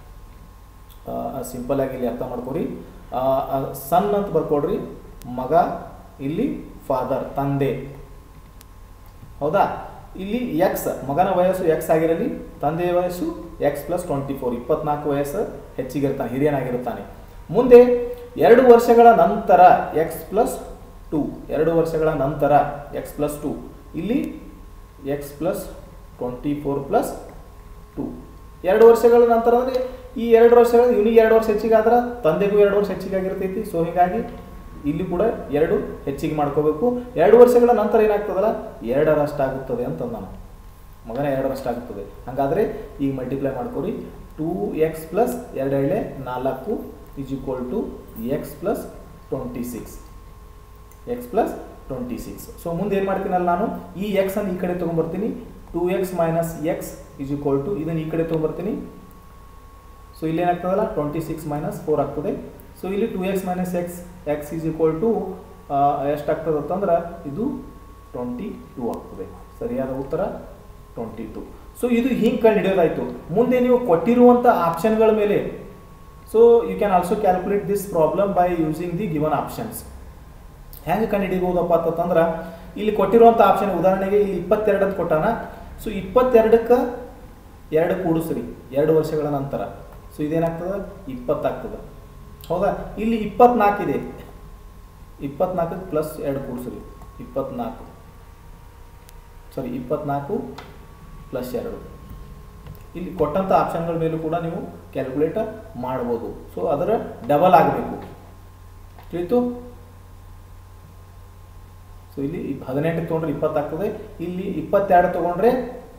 ಸಿಂಪಲ್ ಆಗಿ ಇಲ್ಲಿ ಅರ್ಥ ಮಾಡ್ಕೊರಿ ಸನ್ ಅಂತ ಬರ್ಕೊಡ್ರಿ ಮಗ ಇಲ್ಲಿ ಫಾದರ್ ತಂದೆ ಹೌದಾ ಇಲ್ಲಿ ಎಕ್ಸ್ ಮಗನ ವಯಸ್ಸು ಎಕ್ಸ್ ಆಗಿರಲಿ ತಂದೆಯ ವಯಸ್ಸು ಎಕ್ಸ್ ಪ್ಲಸ್ ಟ್ವೆಂಟಿ ಫೋರ್ ಇಪ್ಪತ್ನಾಲ್ಕು ವಯಸ್ಸು ಹೆಚ್ಚಿಗಿರ್ತಾನೆ ಹಿರಿಯನಾಗಿರುತ್ತಾನೆ ಮುಂದೆ ಎರಡು ವರ್ಷಗಳ ನಂತರ ಎಕ್ಸ್ ಪ್ಲಸ್ ಟು ಎರಡು ವರ್ಷಗಳ ನಂತರ ಎಕ್ಸ್ ಪ್ಲಸ್ ಟು ಇಲ್ಲಿ X plus twenty four plus two ಎರಡು ವರ್ಷಗಳ ನಂತರ ಅಂದರೆ ಈ ಎರಡು ವರ್ಷಗಳ ಇವನಿಗೆ ಎರಡು ವರ್ಷ ಹೆಚ್ಚಿಗೆ ಆದ್ರೆ ತಂದೆಗೂ ಎರಡು ವರ್ಷ ಹೆಚ್ಚಿಗೆ ಆಗಿರ್ತೈತಿ ಸೊ ಹೀಗಾಗಿ ಇಲ್ಲಿ ಕೂಡ ಎರಡು ಹೆಚ್ಚಿಗೆ ಮಾಡ್ಕೋಬೇಕು ಎರಡು ವರ್ಷಗಳ ನಂತರ ಏನಾಗ್ತದಲ್ಲ ಎರಡರಷ್ಟಾಗುತ್ತದೆ ಅಂತ ನಾನು ಮಗನ ಎರಡರಷ್ಟಾಗುತ್ತದೆ ಹಾಗಾದರೆ ಈಗ ಮಲ್ಟಿಪ್ಲೈ ಮಾಡ್ಕೊರಿ ಟೂ ಎಕ್ಸ್ ಪ್ಲಸ್ ಎರಡು ಎಳೆ ನಾಲ್ಕು is equal to X plus twenty six X plus twenty six so ಮುಂದೆ ಏನು ಮಾಡ್ತೀನಲ್ಲ ನಾನು ಈ ಎಕ್ಸ್ ಅನ್ನು ಈ ಕಡೆ ತೊಗೊಂಬರ್ತೀನಿ two X minus X is equal to ಇದನ್ನು ಈ ಕಡೆ ತೊಗೊಂಬರ್ತೀನಿ ಸೊ ಇಲ್ಲಿ ಏನಾಗ್ತದಲ್ಲ ಟ್ವೆಂಟಿ ಸಿಕ್ಸ್ ಮೈನಸ್ ಫೋರ್ ಆಗ್ತದೆ ಸೊ ಇಲ್ಲಿ two X minus X X is equal to ಎಷ್ಟಾಗ್ತದೆ ಅಂತಂದ್ರೆ ಇದು ಟ್ವೆಂಟಿ ಟೂ ಆಗ್ತದೆ ಸರಿಯಾದ ಉತ್ತರ ಟ್ವೆಂಟಿ ಟು ಸೊ ಇದು ಹಿಂಗೆ ಕಂಡು ಹಿಡಿಯೋದಾಯ್ತು ಮುಂದೆ ನೀವು ಕೊಟ್ಟಿರುವಂಥ ಆಪ್ಷನ್ಗಳ ಮೇಲೆ so you can also calculate this problem by using the given options ಹೆಂಗೆ ಕಂಡು ಹಿಡಿಬೋದಪ್ಪ ಅಂತಂದ್ರೆ ಇಲ್ಲಿ ಕೊಟ್ಟಿರುವಂಥ ಆಪ್ಷನ್ ಉದಾಹರಣೆಗೆ ಇಲ್ಲಿ ಇಪ್ಪತ್ತೆರಡು ಅಂತ ಕೊಟ್ಟಾನ ಸೊ ಇಪ್ಪತ್ತೆರಡಕ್ಕೆ ಎರಡು ಕೂಡಿಸ್ರಿ ಎರಡು ವರ್ಷಗಳ ನಂತರ ಸೊ ಇದೇನಾಗ್ತದೆ ಇಪ್ಪತ್ತಾಗ್ತದೆ ಹೌದಾ ಇಲ್ಲಿ ಇಪ್ಪತ್ನಾಲ್ಕು ಇದೆ ಇಪ್ಪತ್ನಾಲ್ಕಕ್ಕೆ ಪ್ಲಸ್ ಎರಡು ಕೂಡಿಸ್ರಿ ಇಪ್ಪತ್ನಾಲ್ಕು ಸಾರಿ ಇಪ್ಪತ್ನಾಲ್ಕು ಪ್ಲಸ್ ಎರಡು ಇಲ್ಲಿ ಕೊಟ್ಟಂಥ ಆಪ್ಷನ್ಗಳ ಮೇಲೂ ಕೂಡ ನೀವು ಕ್ಯಾಲ್ಕುಲೇಟ್ ಮಾಡ್ಬೋದು ಸೊ ಅದರ ಡಬಲ್ ಆಗಬೇಕು ತಿಳಿತು ಸೊ ಇಲ್ಲಿ ಹದಿನೆಂಟು ತೊಗೊಂಡ್ರೆ ಇಪ್ಪತ್ತಾಗ್ತದೆ ಇಲ್ಲಿ ಇಪ್ಪತ್ತೆರಡು ತೊಗೊಂಡ್ರೆ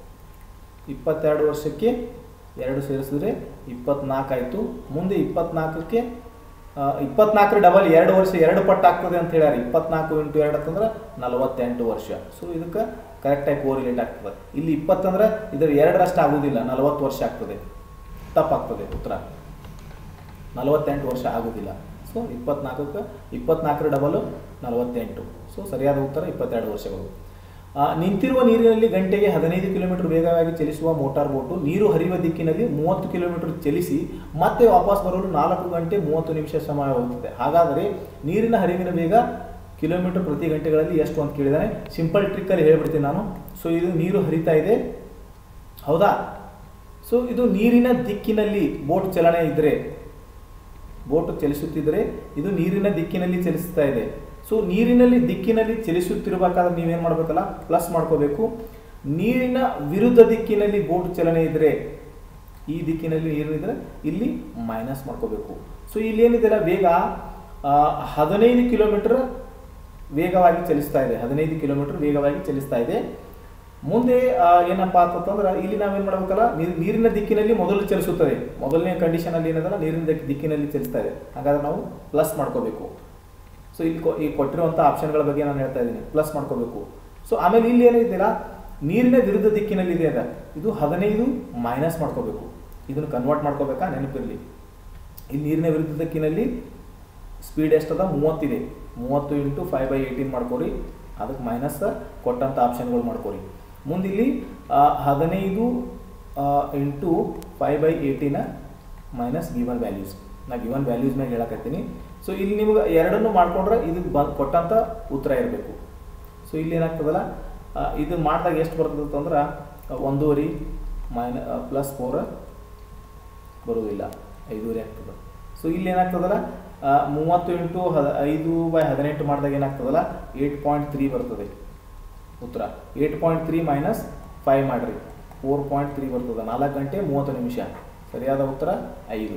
ಇಪ್ಪತ್ತೆರಡು ವರ್ಷಕ್ಕೆ ಎರಡು ಸೇರಿಸಿದ್ರೆ ಇಪ್ಪತ್ನಾಲ್ಕು ಆಯಿತು ಮುಂದೆ ಇಪ್ಪತ್ನಾಲ್ಕಕ್ಕೆ ಇಪ್ಪತ್ನಾಲ್ಕರ ಡಬಲ್ ಎರಡು ವರ್ಷ ಎರಡು ಪಟ್ಟು ಆಗ್ತದೆ ಅಂತ ಹೇಳ್ಯಾರ ಇಪ್ಪತ್ನಾಲ್ಕು ಇಂಟು ಎರಡು ಅಂತಂದ್ರೆ ನಲವತ್ತೆಂಟು ವರ್ಷ ಸೊ ಇದಕ್ಕೆ ಕರೆಕ್ಟಾಗಿ ಕೋರಿಲೇಟ್ ಆಗ್ತದೆ ಇಲ್ಲಿ ಇಪ್ಪತ್ತಂದ್ರೆ ಇದರ ಎರಡರಷ್ಟು ಆಗೋದಿಲ್ಲ ನಲವತ್ತು ವರ್ಷ ಆಗ್ತದೆ ತಪ್ಪಾಗ್ತದೆ ಉತ್ತರ ನಲವತ್ತೆಂಟು ವರ್ಷ ಆಗೋದಿಲ್ಲ ಸೊ ಇಪ್ಪತ್ನಾಲ್ಕಕ್ಕೆ ಇಪ್ಪತ್ನಾಲ್ಕರ ಡಬಲು ನಲವತ್ತೆಂಟು ಸೊ ಸರಿಯಾದ ಉತ್ತರ ಇಪ್ಪತ್ತೆರಡು ವರ್ಷಗಳು ಆ, ನಿಂತಿರುವ ನೀರಿನಲ್ಲಿ ಗಂಟೆಗೆ ಹದಿನೈದು ಕಿಲೋಮೀಟರ್ ವೇಗವಾಗಿ ಚಲಿಸುವ ಮೋಟಾರ್ ಬೋಟು ನೀರು ಹರಿಯುವ ದಿಕ್ಕಿನಲ್ಲಿ ಮೂವತ್ತು ಕಿಲೋಮೀಟರ್ ಚಲಿಸಿ ಮತ್ತೆ ವಾಪಸ್ ಬರಲು ನಾಲ್ಕು ಗಂಟೆ ಮೂವತ್ತು ನಿಮಿಷ ಸಮಯ ಹೋಗುತ್ತದೆ ಹಾಗಾದರೆ ನೀರಿನ ಹರಿವಿನ ವೇಗ ಕಿಲೋಮೀಟರ್ ಪ್ರತಿ ಗಂಟೆಗಳಲ್ಲಿ ಎಷ್ಟು ಅಂತ ಕೇಳಿದಾನೆ ಸಿಂಪಲ್ ಟ್ರಿಕ್ಕಲ್ಲಿ ಹೇಳ್ಬಿಡ್ತೀನಿ ನಾನು ಸೊ ಇದು ನೀರು ಹರಿತಾ ಇದೆ ಹೌದಾ ಸೊ ಇದು ನೀರಿನ ದಿಕ್ಕಿನಲ್ಲಿ ಬೋಟ್ ಚಲನೆ ಇದ್ದರೆ ಬೋಟ್ ಚಲಿಸುತ್ತಿದ್ದರೆ ಇದು ನೀರಿನ ದಿಕ್ಕಿನಲ್ಲಿ ಚಲಿಸ್ತಾ ಇದೆ ಸೊ ನೀರಿನಲ್ಲಿ ದಿಕ್ಕಿನಲ್ಲಿ ಚಲಿಸುತ್ತಿರಬೇಕಾದ್ರೆ ನೀವೇನು ಮಾಡಬೇಕಲ್ಲ ಪ್ಲಸ್ ಮಾಡ್ಕೋಬೇಕು ನೀರಿನ ವಿರುದ್ಧ ದಿಕ್ಕಿನಲ್ಲಿ ಬೋಟ್ ಚಲನೆ ಇದ್ದರೆ ಈ ದಿಕ್ಕಿನಲ್ಲಿ ನೀರಿನಿದ್ರೆ ಇಲ್ಲಿ ಮೈನಸ್ ಮಾಡ್ಕೋಬೇಕು ಸೊ ಇಲ್ಲಿ ಏನಿದೆಲ್ಲ ವೇಗ ಆ, ಹದಿನೈದು ಕಿಲೋಮೀಟರ್ ವೇಗವಾಗಿ ಚಲಿಸ್ತಾ ಇದೆ ಹದಿನೈದು ಕಿಲೋಮೀಟರ್ ವೇಗವಾಗಿ ಚಲಿಸ್ತಾ ಇದೆ ಮುಂದೆ ಆ, ಏನಪ್ಪಾ ಅಂತಂದ್ರೆ ಇಲ್ಲಿ ನಾವೇನ್ ಮಾಡ್ಬೇಕಲ್ಲ ನೀರ್- ನೀರಿನ ದಿಕ್ಕಿನಲ್ಲಿ ಮೊದಲು ಚಲಿಸುತ್ತದೆ ಮೊದಲನೇ ಕಂಡೀಷನ್ ಅಲ್ಲಿ ಏನದಲ್ಲ ನೀರಿನ ದಿಕ್- ದಿಕ್ಕಿನಲ್ಲಿ ಚಲಿಸ್ತಾ ಇದೆ ಹಾಗಾದ್ರೆ ನಾವು ಪ್ಲಸ್ ಮಾಡ್ಕೋಬೇಕು ಸೊ ಇಲ್ಲಿ ಕೊ- ಈ ಕೊಟ್ಟಿರುವಂಥ ಆಪ್ಷನ್ಗಳ ಬಗ್ಗೆ ನಾನು ಹೇಳ್ತಾ ಇದ್ದೀನಿ ಪ್ಲಸ್ ಮಾಡ್ಕೋಬೇಕು ಸೊ ಆಮೇಲೆ ಇಲ್ಲಿ ಏನಿದೆಯಲ್ಲ ನೀರಿನ ವಿರುದ್ಧ ದಿಕ್ಕಿನಲ್ಲಿ ಇದೆ ಅದ ಇದು ಹದಿನೈದು ಮೈನಸ್ ಮಾಡ್ಕೋಬೇಕು ಇದನ್ನು ಕನ್ವರ್ಟ್ ಮಾಡ್ಕೋಬೇಕಾ ನೆನಪಿರಲಿ ಇಲ್ಲಿ ನೀರಿನ ವಿರುದ್ಧ ದಿಕ್ಕಿನಲ್ಲಿ ಸ್ಪೀಡ್ ಎಷ್ಟದ ಮೂವತ್ತಿದೆ ಮೂವತ್ತು ಇಂಟು ಫೈವ್ ಬೈ ಏಯ್ಟೀನ್ ಮಾಡ್ಕೋರಿ ಅದಕ್ಕೆ ಮೈನಸ್ ಕೊಟ್ಟಂಥ ಆಪ್ಷನ್ಗಳು ಮಾಡ್ಕೋರಿ ಮುಂದೆ ಇಲ್ಲಿ ಆ, ಹದಿನೈದು into five by eighteen minus given values ನಾ ಗಿವನ್ ವ್ಯಾಲ್ಯೂಸ್ ಮ್ಯಾಗ ಹೇಳಕತ್ತೀನಿ ಸೊ ಇಲ್ಲಿ ನಿಮ್ಗೆ ಎರಡನ್ನು ಮಾಡ್ಕೊಂಡ್ರೆ ಇದು ಬ ಕೊಟ್ಟಂಥ ಉತ್ತರ ಇರಬೇಕು ಸೊ ಇಲ್ಲಿ ಏನಾಗ್ತದಲ್ಲ ಆ, ಇದು ಮಾಡಿದಾಗ ಎಷ್ಟು ಬರ್ತದೆ ಅಂದ್ರೆ ಒಂದೂವರೆ ಮೈನ ಪ್ಲಸ್ ಫೋರ್ ಬರುವುದಿಲ್ಲ ಐದೂವರೆ ಆಗ್ತದೆ ಸೊ ಇಲ್ಲಿ ಏನಾಗ್ತದಲ್ಲ ಆ, ಮೂವತ್ತು ಇಂಟು ಹದ ಐದು ಬೈ ಹದಿನೆಂಟು ಮಾಡಿದಾಗ ಏನಾಗ್ತದಲ್ಲ ಏಯ್ಟ್ ಪಾಯಿಂಟ್ ತ್ರೀ ಬರ್ತದೆ ಉತ್ತರ eight point three minus five ಮಾಡಿರಿ ಫೋರ್ ಪಾಯಿಂಟ್ ತ್ರೀ ಬರ್ತದೆ ನಾಲ್ಕು ಗಂಟೆ ಮೂವತ್ತು ನಿಮಿಷ ಸರಿಯಾದ ಉತ್ತರ ಐದು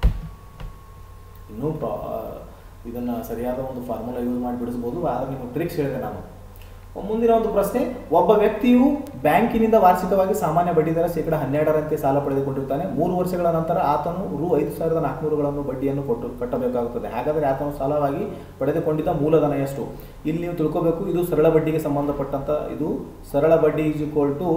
ಇನ್ನೂ ಪ್ರಾ ಇದನ್ನು ಸರಿಯಾದ ಒಂದು ಫಾರ್ಮುಲಾ ಯೂಸ್ ಮಾಡಿ ಬಿಡಿಸ್ಬೋದು ಆದರೆ ನಿಮಗೆ ಟ್ರಿಕ್ಸ್ ಹೇಳಿದೆ ನಾನು ಮುಂದಿನ ಒಂದು ಪ್ರಶ್ನೆ ಒಬ್ಬ ವ್ಯಕ್ತಿಯು ಬ್ಯಾಂಕಿನಿಂದ ವಾರ್ಷಿಕವಾಗಿ ಸಾಮಾನ್ಯ ಬಡ್ಡಿದರ ಶೇಕಡ ಹನ್ನೆರಡರಂತೆ ಸಾಲ ಪಡೆದುಕೊಂಡಿರ್ತಾನೆ ಮೂರು ವರ್ಷಗಳ ನಂತರ ಆತನು ರು ಐದು ಸಾವಿರದ ನಾಲ್ಕುನೂರುಗಳನ್ನು ಬಡ್ಡಿಯನ್ನು ಕೊಟ್ಟು ಕಟ್ಟಬೇಕಾಗುತ್ತದೆ ಹಾಗಾದರೆ ಆತನು ಸಾಲವಾಗಿ ಪಡೆದುಕೊಂಡಿದ್ದ ಮೂಲಧನ ಎಷ್ಟು ಇಲ್ಲಿ ನೀವು ತಿಳ್ಕೋಬೇಕು ಇದು ಸರಳ ಬಡ್ಡಿಗೆ ಸಂಬಂಧಪಟ್ಟಂತ ಇದು ಸರಳ ಬಡ್ಡಿ ಈಸ್ ಈಕ್ವಲ್ ಟು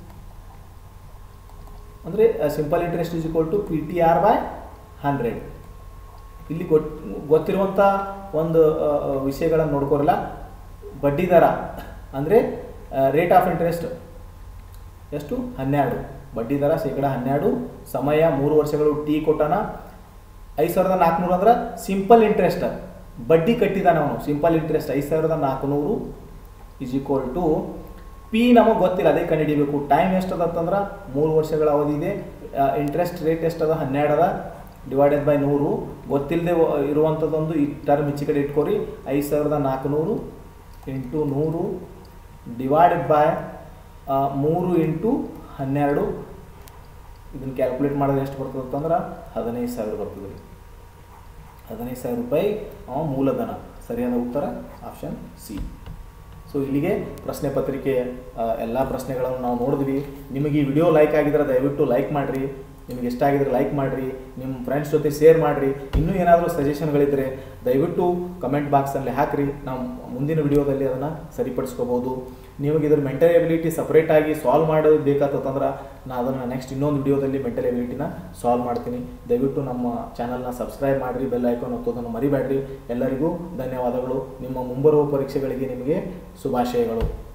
ಅಂದರೆ simple interest is equal to P T R by hundred ಇಲ್ಲಿ ಗೊತ್ ಗೊತ್ತಿರುವಂಥ ಒಂದು ಆ, ಆ, ವಿಷಯಗಳನ್ನು ನೋಡ್ಕೋರಲ್ಲ ಬಡ್ಡಿ ದರ ಅಂದರೆ ರೇಟ್ ಆಫ್ ಇಂಟ್ರೆಸ್ಟ್ ಎಷ್ಟು ಹನ್ನೆರಡು ಬಡ್ಡಿ ದರ ಶೇಕಡ ಹನ್ನೆರಡು ಸಮಯ ಮೂರು ವರ್ಷಗಳು ಟಿ ಕೊಟ್ಟಾನ ಐದು ಸಾವಿರದ ನಾಲ್ಕುನೂರು ಅಂದ್ರೆ ಸಿಂಪಲ್ ಇಂಟ್ರೆಸ್ಟ್ ಬಡ್ಡಿ ಕಟ್ಟಿದಾನ ಅವನು ಸಿಂಪಲ್ ಇಂಟ್ರೆಸ್ಟ್ ಐದು ಸಾವಿರದ ನಾಲ್ಕುನೂರು ಇಸ್ ಈಕ್ವಲ್ ಟು ಪಿ ನಮಗೆ ಗೊತ್ತಿಲ್ಲ ಅದೇ ಕಂಡುಹಿಡಿಬೇಕು ಟೈಮ್ ಎಷ್ಟದ ಅಂತಂದ್ರೆ ಮೂರು ವರ್ಷಗಳ ಅವಧಿ ಇದೆ ಇಂಟ್ರೆಸ್ಟ್ ರೇಟ್ ಎಷ್ಟದ ಹನ್ನೆರಡು ಅದ ಡಿವೈಡೆಡ್ ಬೈ ನೂರು ಗೊತ್ತಿಲ್ಲದೆ ಇರುವಂಥದ್ದೊಂದು ಈ ಟರ್ಮ್ ಈಚೆ ಕಡೆ ಇಟ್ಕೊರಿ ಐದು ಸಾವಿರದ ನಾಲ್ಕುನೂರು ಇಂಟು ನೂರು ಡಿವೈಡೆಡ್ ಬೈ ಮೂರು ಇಂಟು ಹನ್ನೆರಡು ಇದನ್ನು ಕ್ಯಾಲ್ಕುಲೇಟ್ ಮಾಡಿದ್ರೆ ಎಷ್ಟು ಬರ್ತದೆ ಅಂತಂದ್ರೆ ಹದಿನೈದು ಸಾವಿರ ಬರ್ತದೆ ರೀ ಹದಿನೈದು ಸಾವಿರ ರೂಪಾಯಿ ಅವ ಮೂಲಧನ ಸರಿಯಾದ ಉತ್ತರ ಆಪ್ಷನ್ ಸಿ ಸೊ ಇಲ್ಲಿಗೆ ಪ್ರಶ್ನೆ ಪತ್ರಿಕೆ ಎಲ್ಲ ಪ್ರಶ್ನೆಗಳನ್ನು ನಾವು ನೋಡಿದ್ವಿ ನಿಮಗೆ ಈ ವಿಡಿಯೋ ಲೈಕ್ ಆಗಿದ್ರೆ ದಯವಿಟ್ಟು ಲೈಕ್ ಮಾಡಿರಿ ನಿಮಗೆ ಇಷ್ಟ ಆಗಿದ್ರೆ ಲೈಕ್ ಮಾಡಿರಿ ನಿಮ್ಮ ಫ್ರೆಂಡ್ಸ್ ಜೊತೆ ಶೇರ್ ಮಾಡಿರಿ ಇನ್ನೂ ಏನಾದರೂ ಸಜೆಷನ್ಗಳಿದ್ದರೆ ದಯವಿಟ್ಟು ಕಮೆಂಟ್ ಬಾಕ್ಸಲ್ಲಿ ಹಾಕಿರಿ ನಾವು ಮುಂದಿನ ವಿಡಿಯೋದಲ್ಲಿ ಅದನ್ನು ಸರಿಪಡಿಸ್ಕೋಬೋದು ನಿಮಗೆ ಇದ್ರ ಮೆಂಟಲ್ ಎಬಿಲಿಟಿ ಸಪ್ರೇಟಾಗಿ ಸಾಲ್ವ್ ಮಾಡೋದು ಬೇಕಾತಂದ್ರೆ ನಾನು ಅದನ್ನು ನೆಕ್ಸ್ಟ್ ಇನ್ನೊಂದು ವಿಡಿಯೋದಲ್ಲಿ ಮೆಂಟಲ್ ಎಬಿಲಿಟಿನ ಸಾಲ್ವ್ ಮಾಡ್ತೀನಿ ದಯವಿಟ್ಟು ನಮ್ಮ ಚಾನಲ್ನ ಸಬ್ಸ್ಕ್ರೈಬ್ ಮಾಡಿರಿ ಬೆಲ್ ಐಕಾನ್ ಒತ್ತೋದನ್ನು ಮರಿಬೇಡ್ರಿ ಎಲ್ಲರಿಗೂ ಧನ್ಯವಾದಗಳು ನಿಮ್ಮ ಮುಂಬರುವ ಪರೀಕ್ಷೆಗಳಿಗೆ ನಿಮಗೆ ಶುಭಾಶಯಗಳು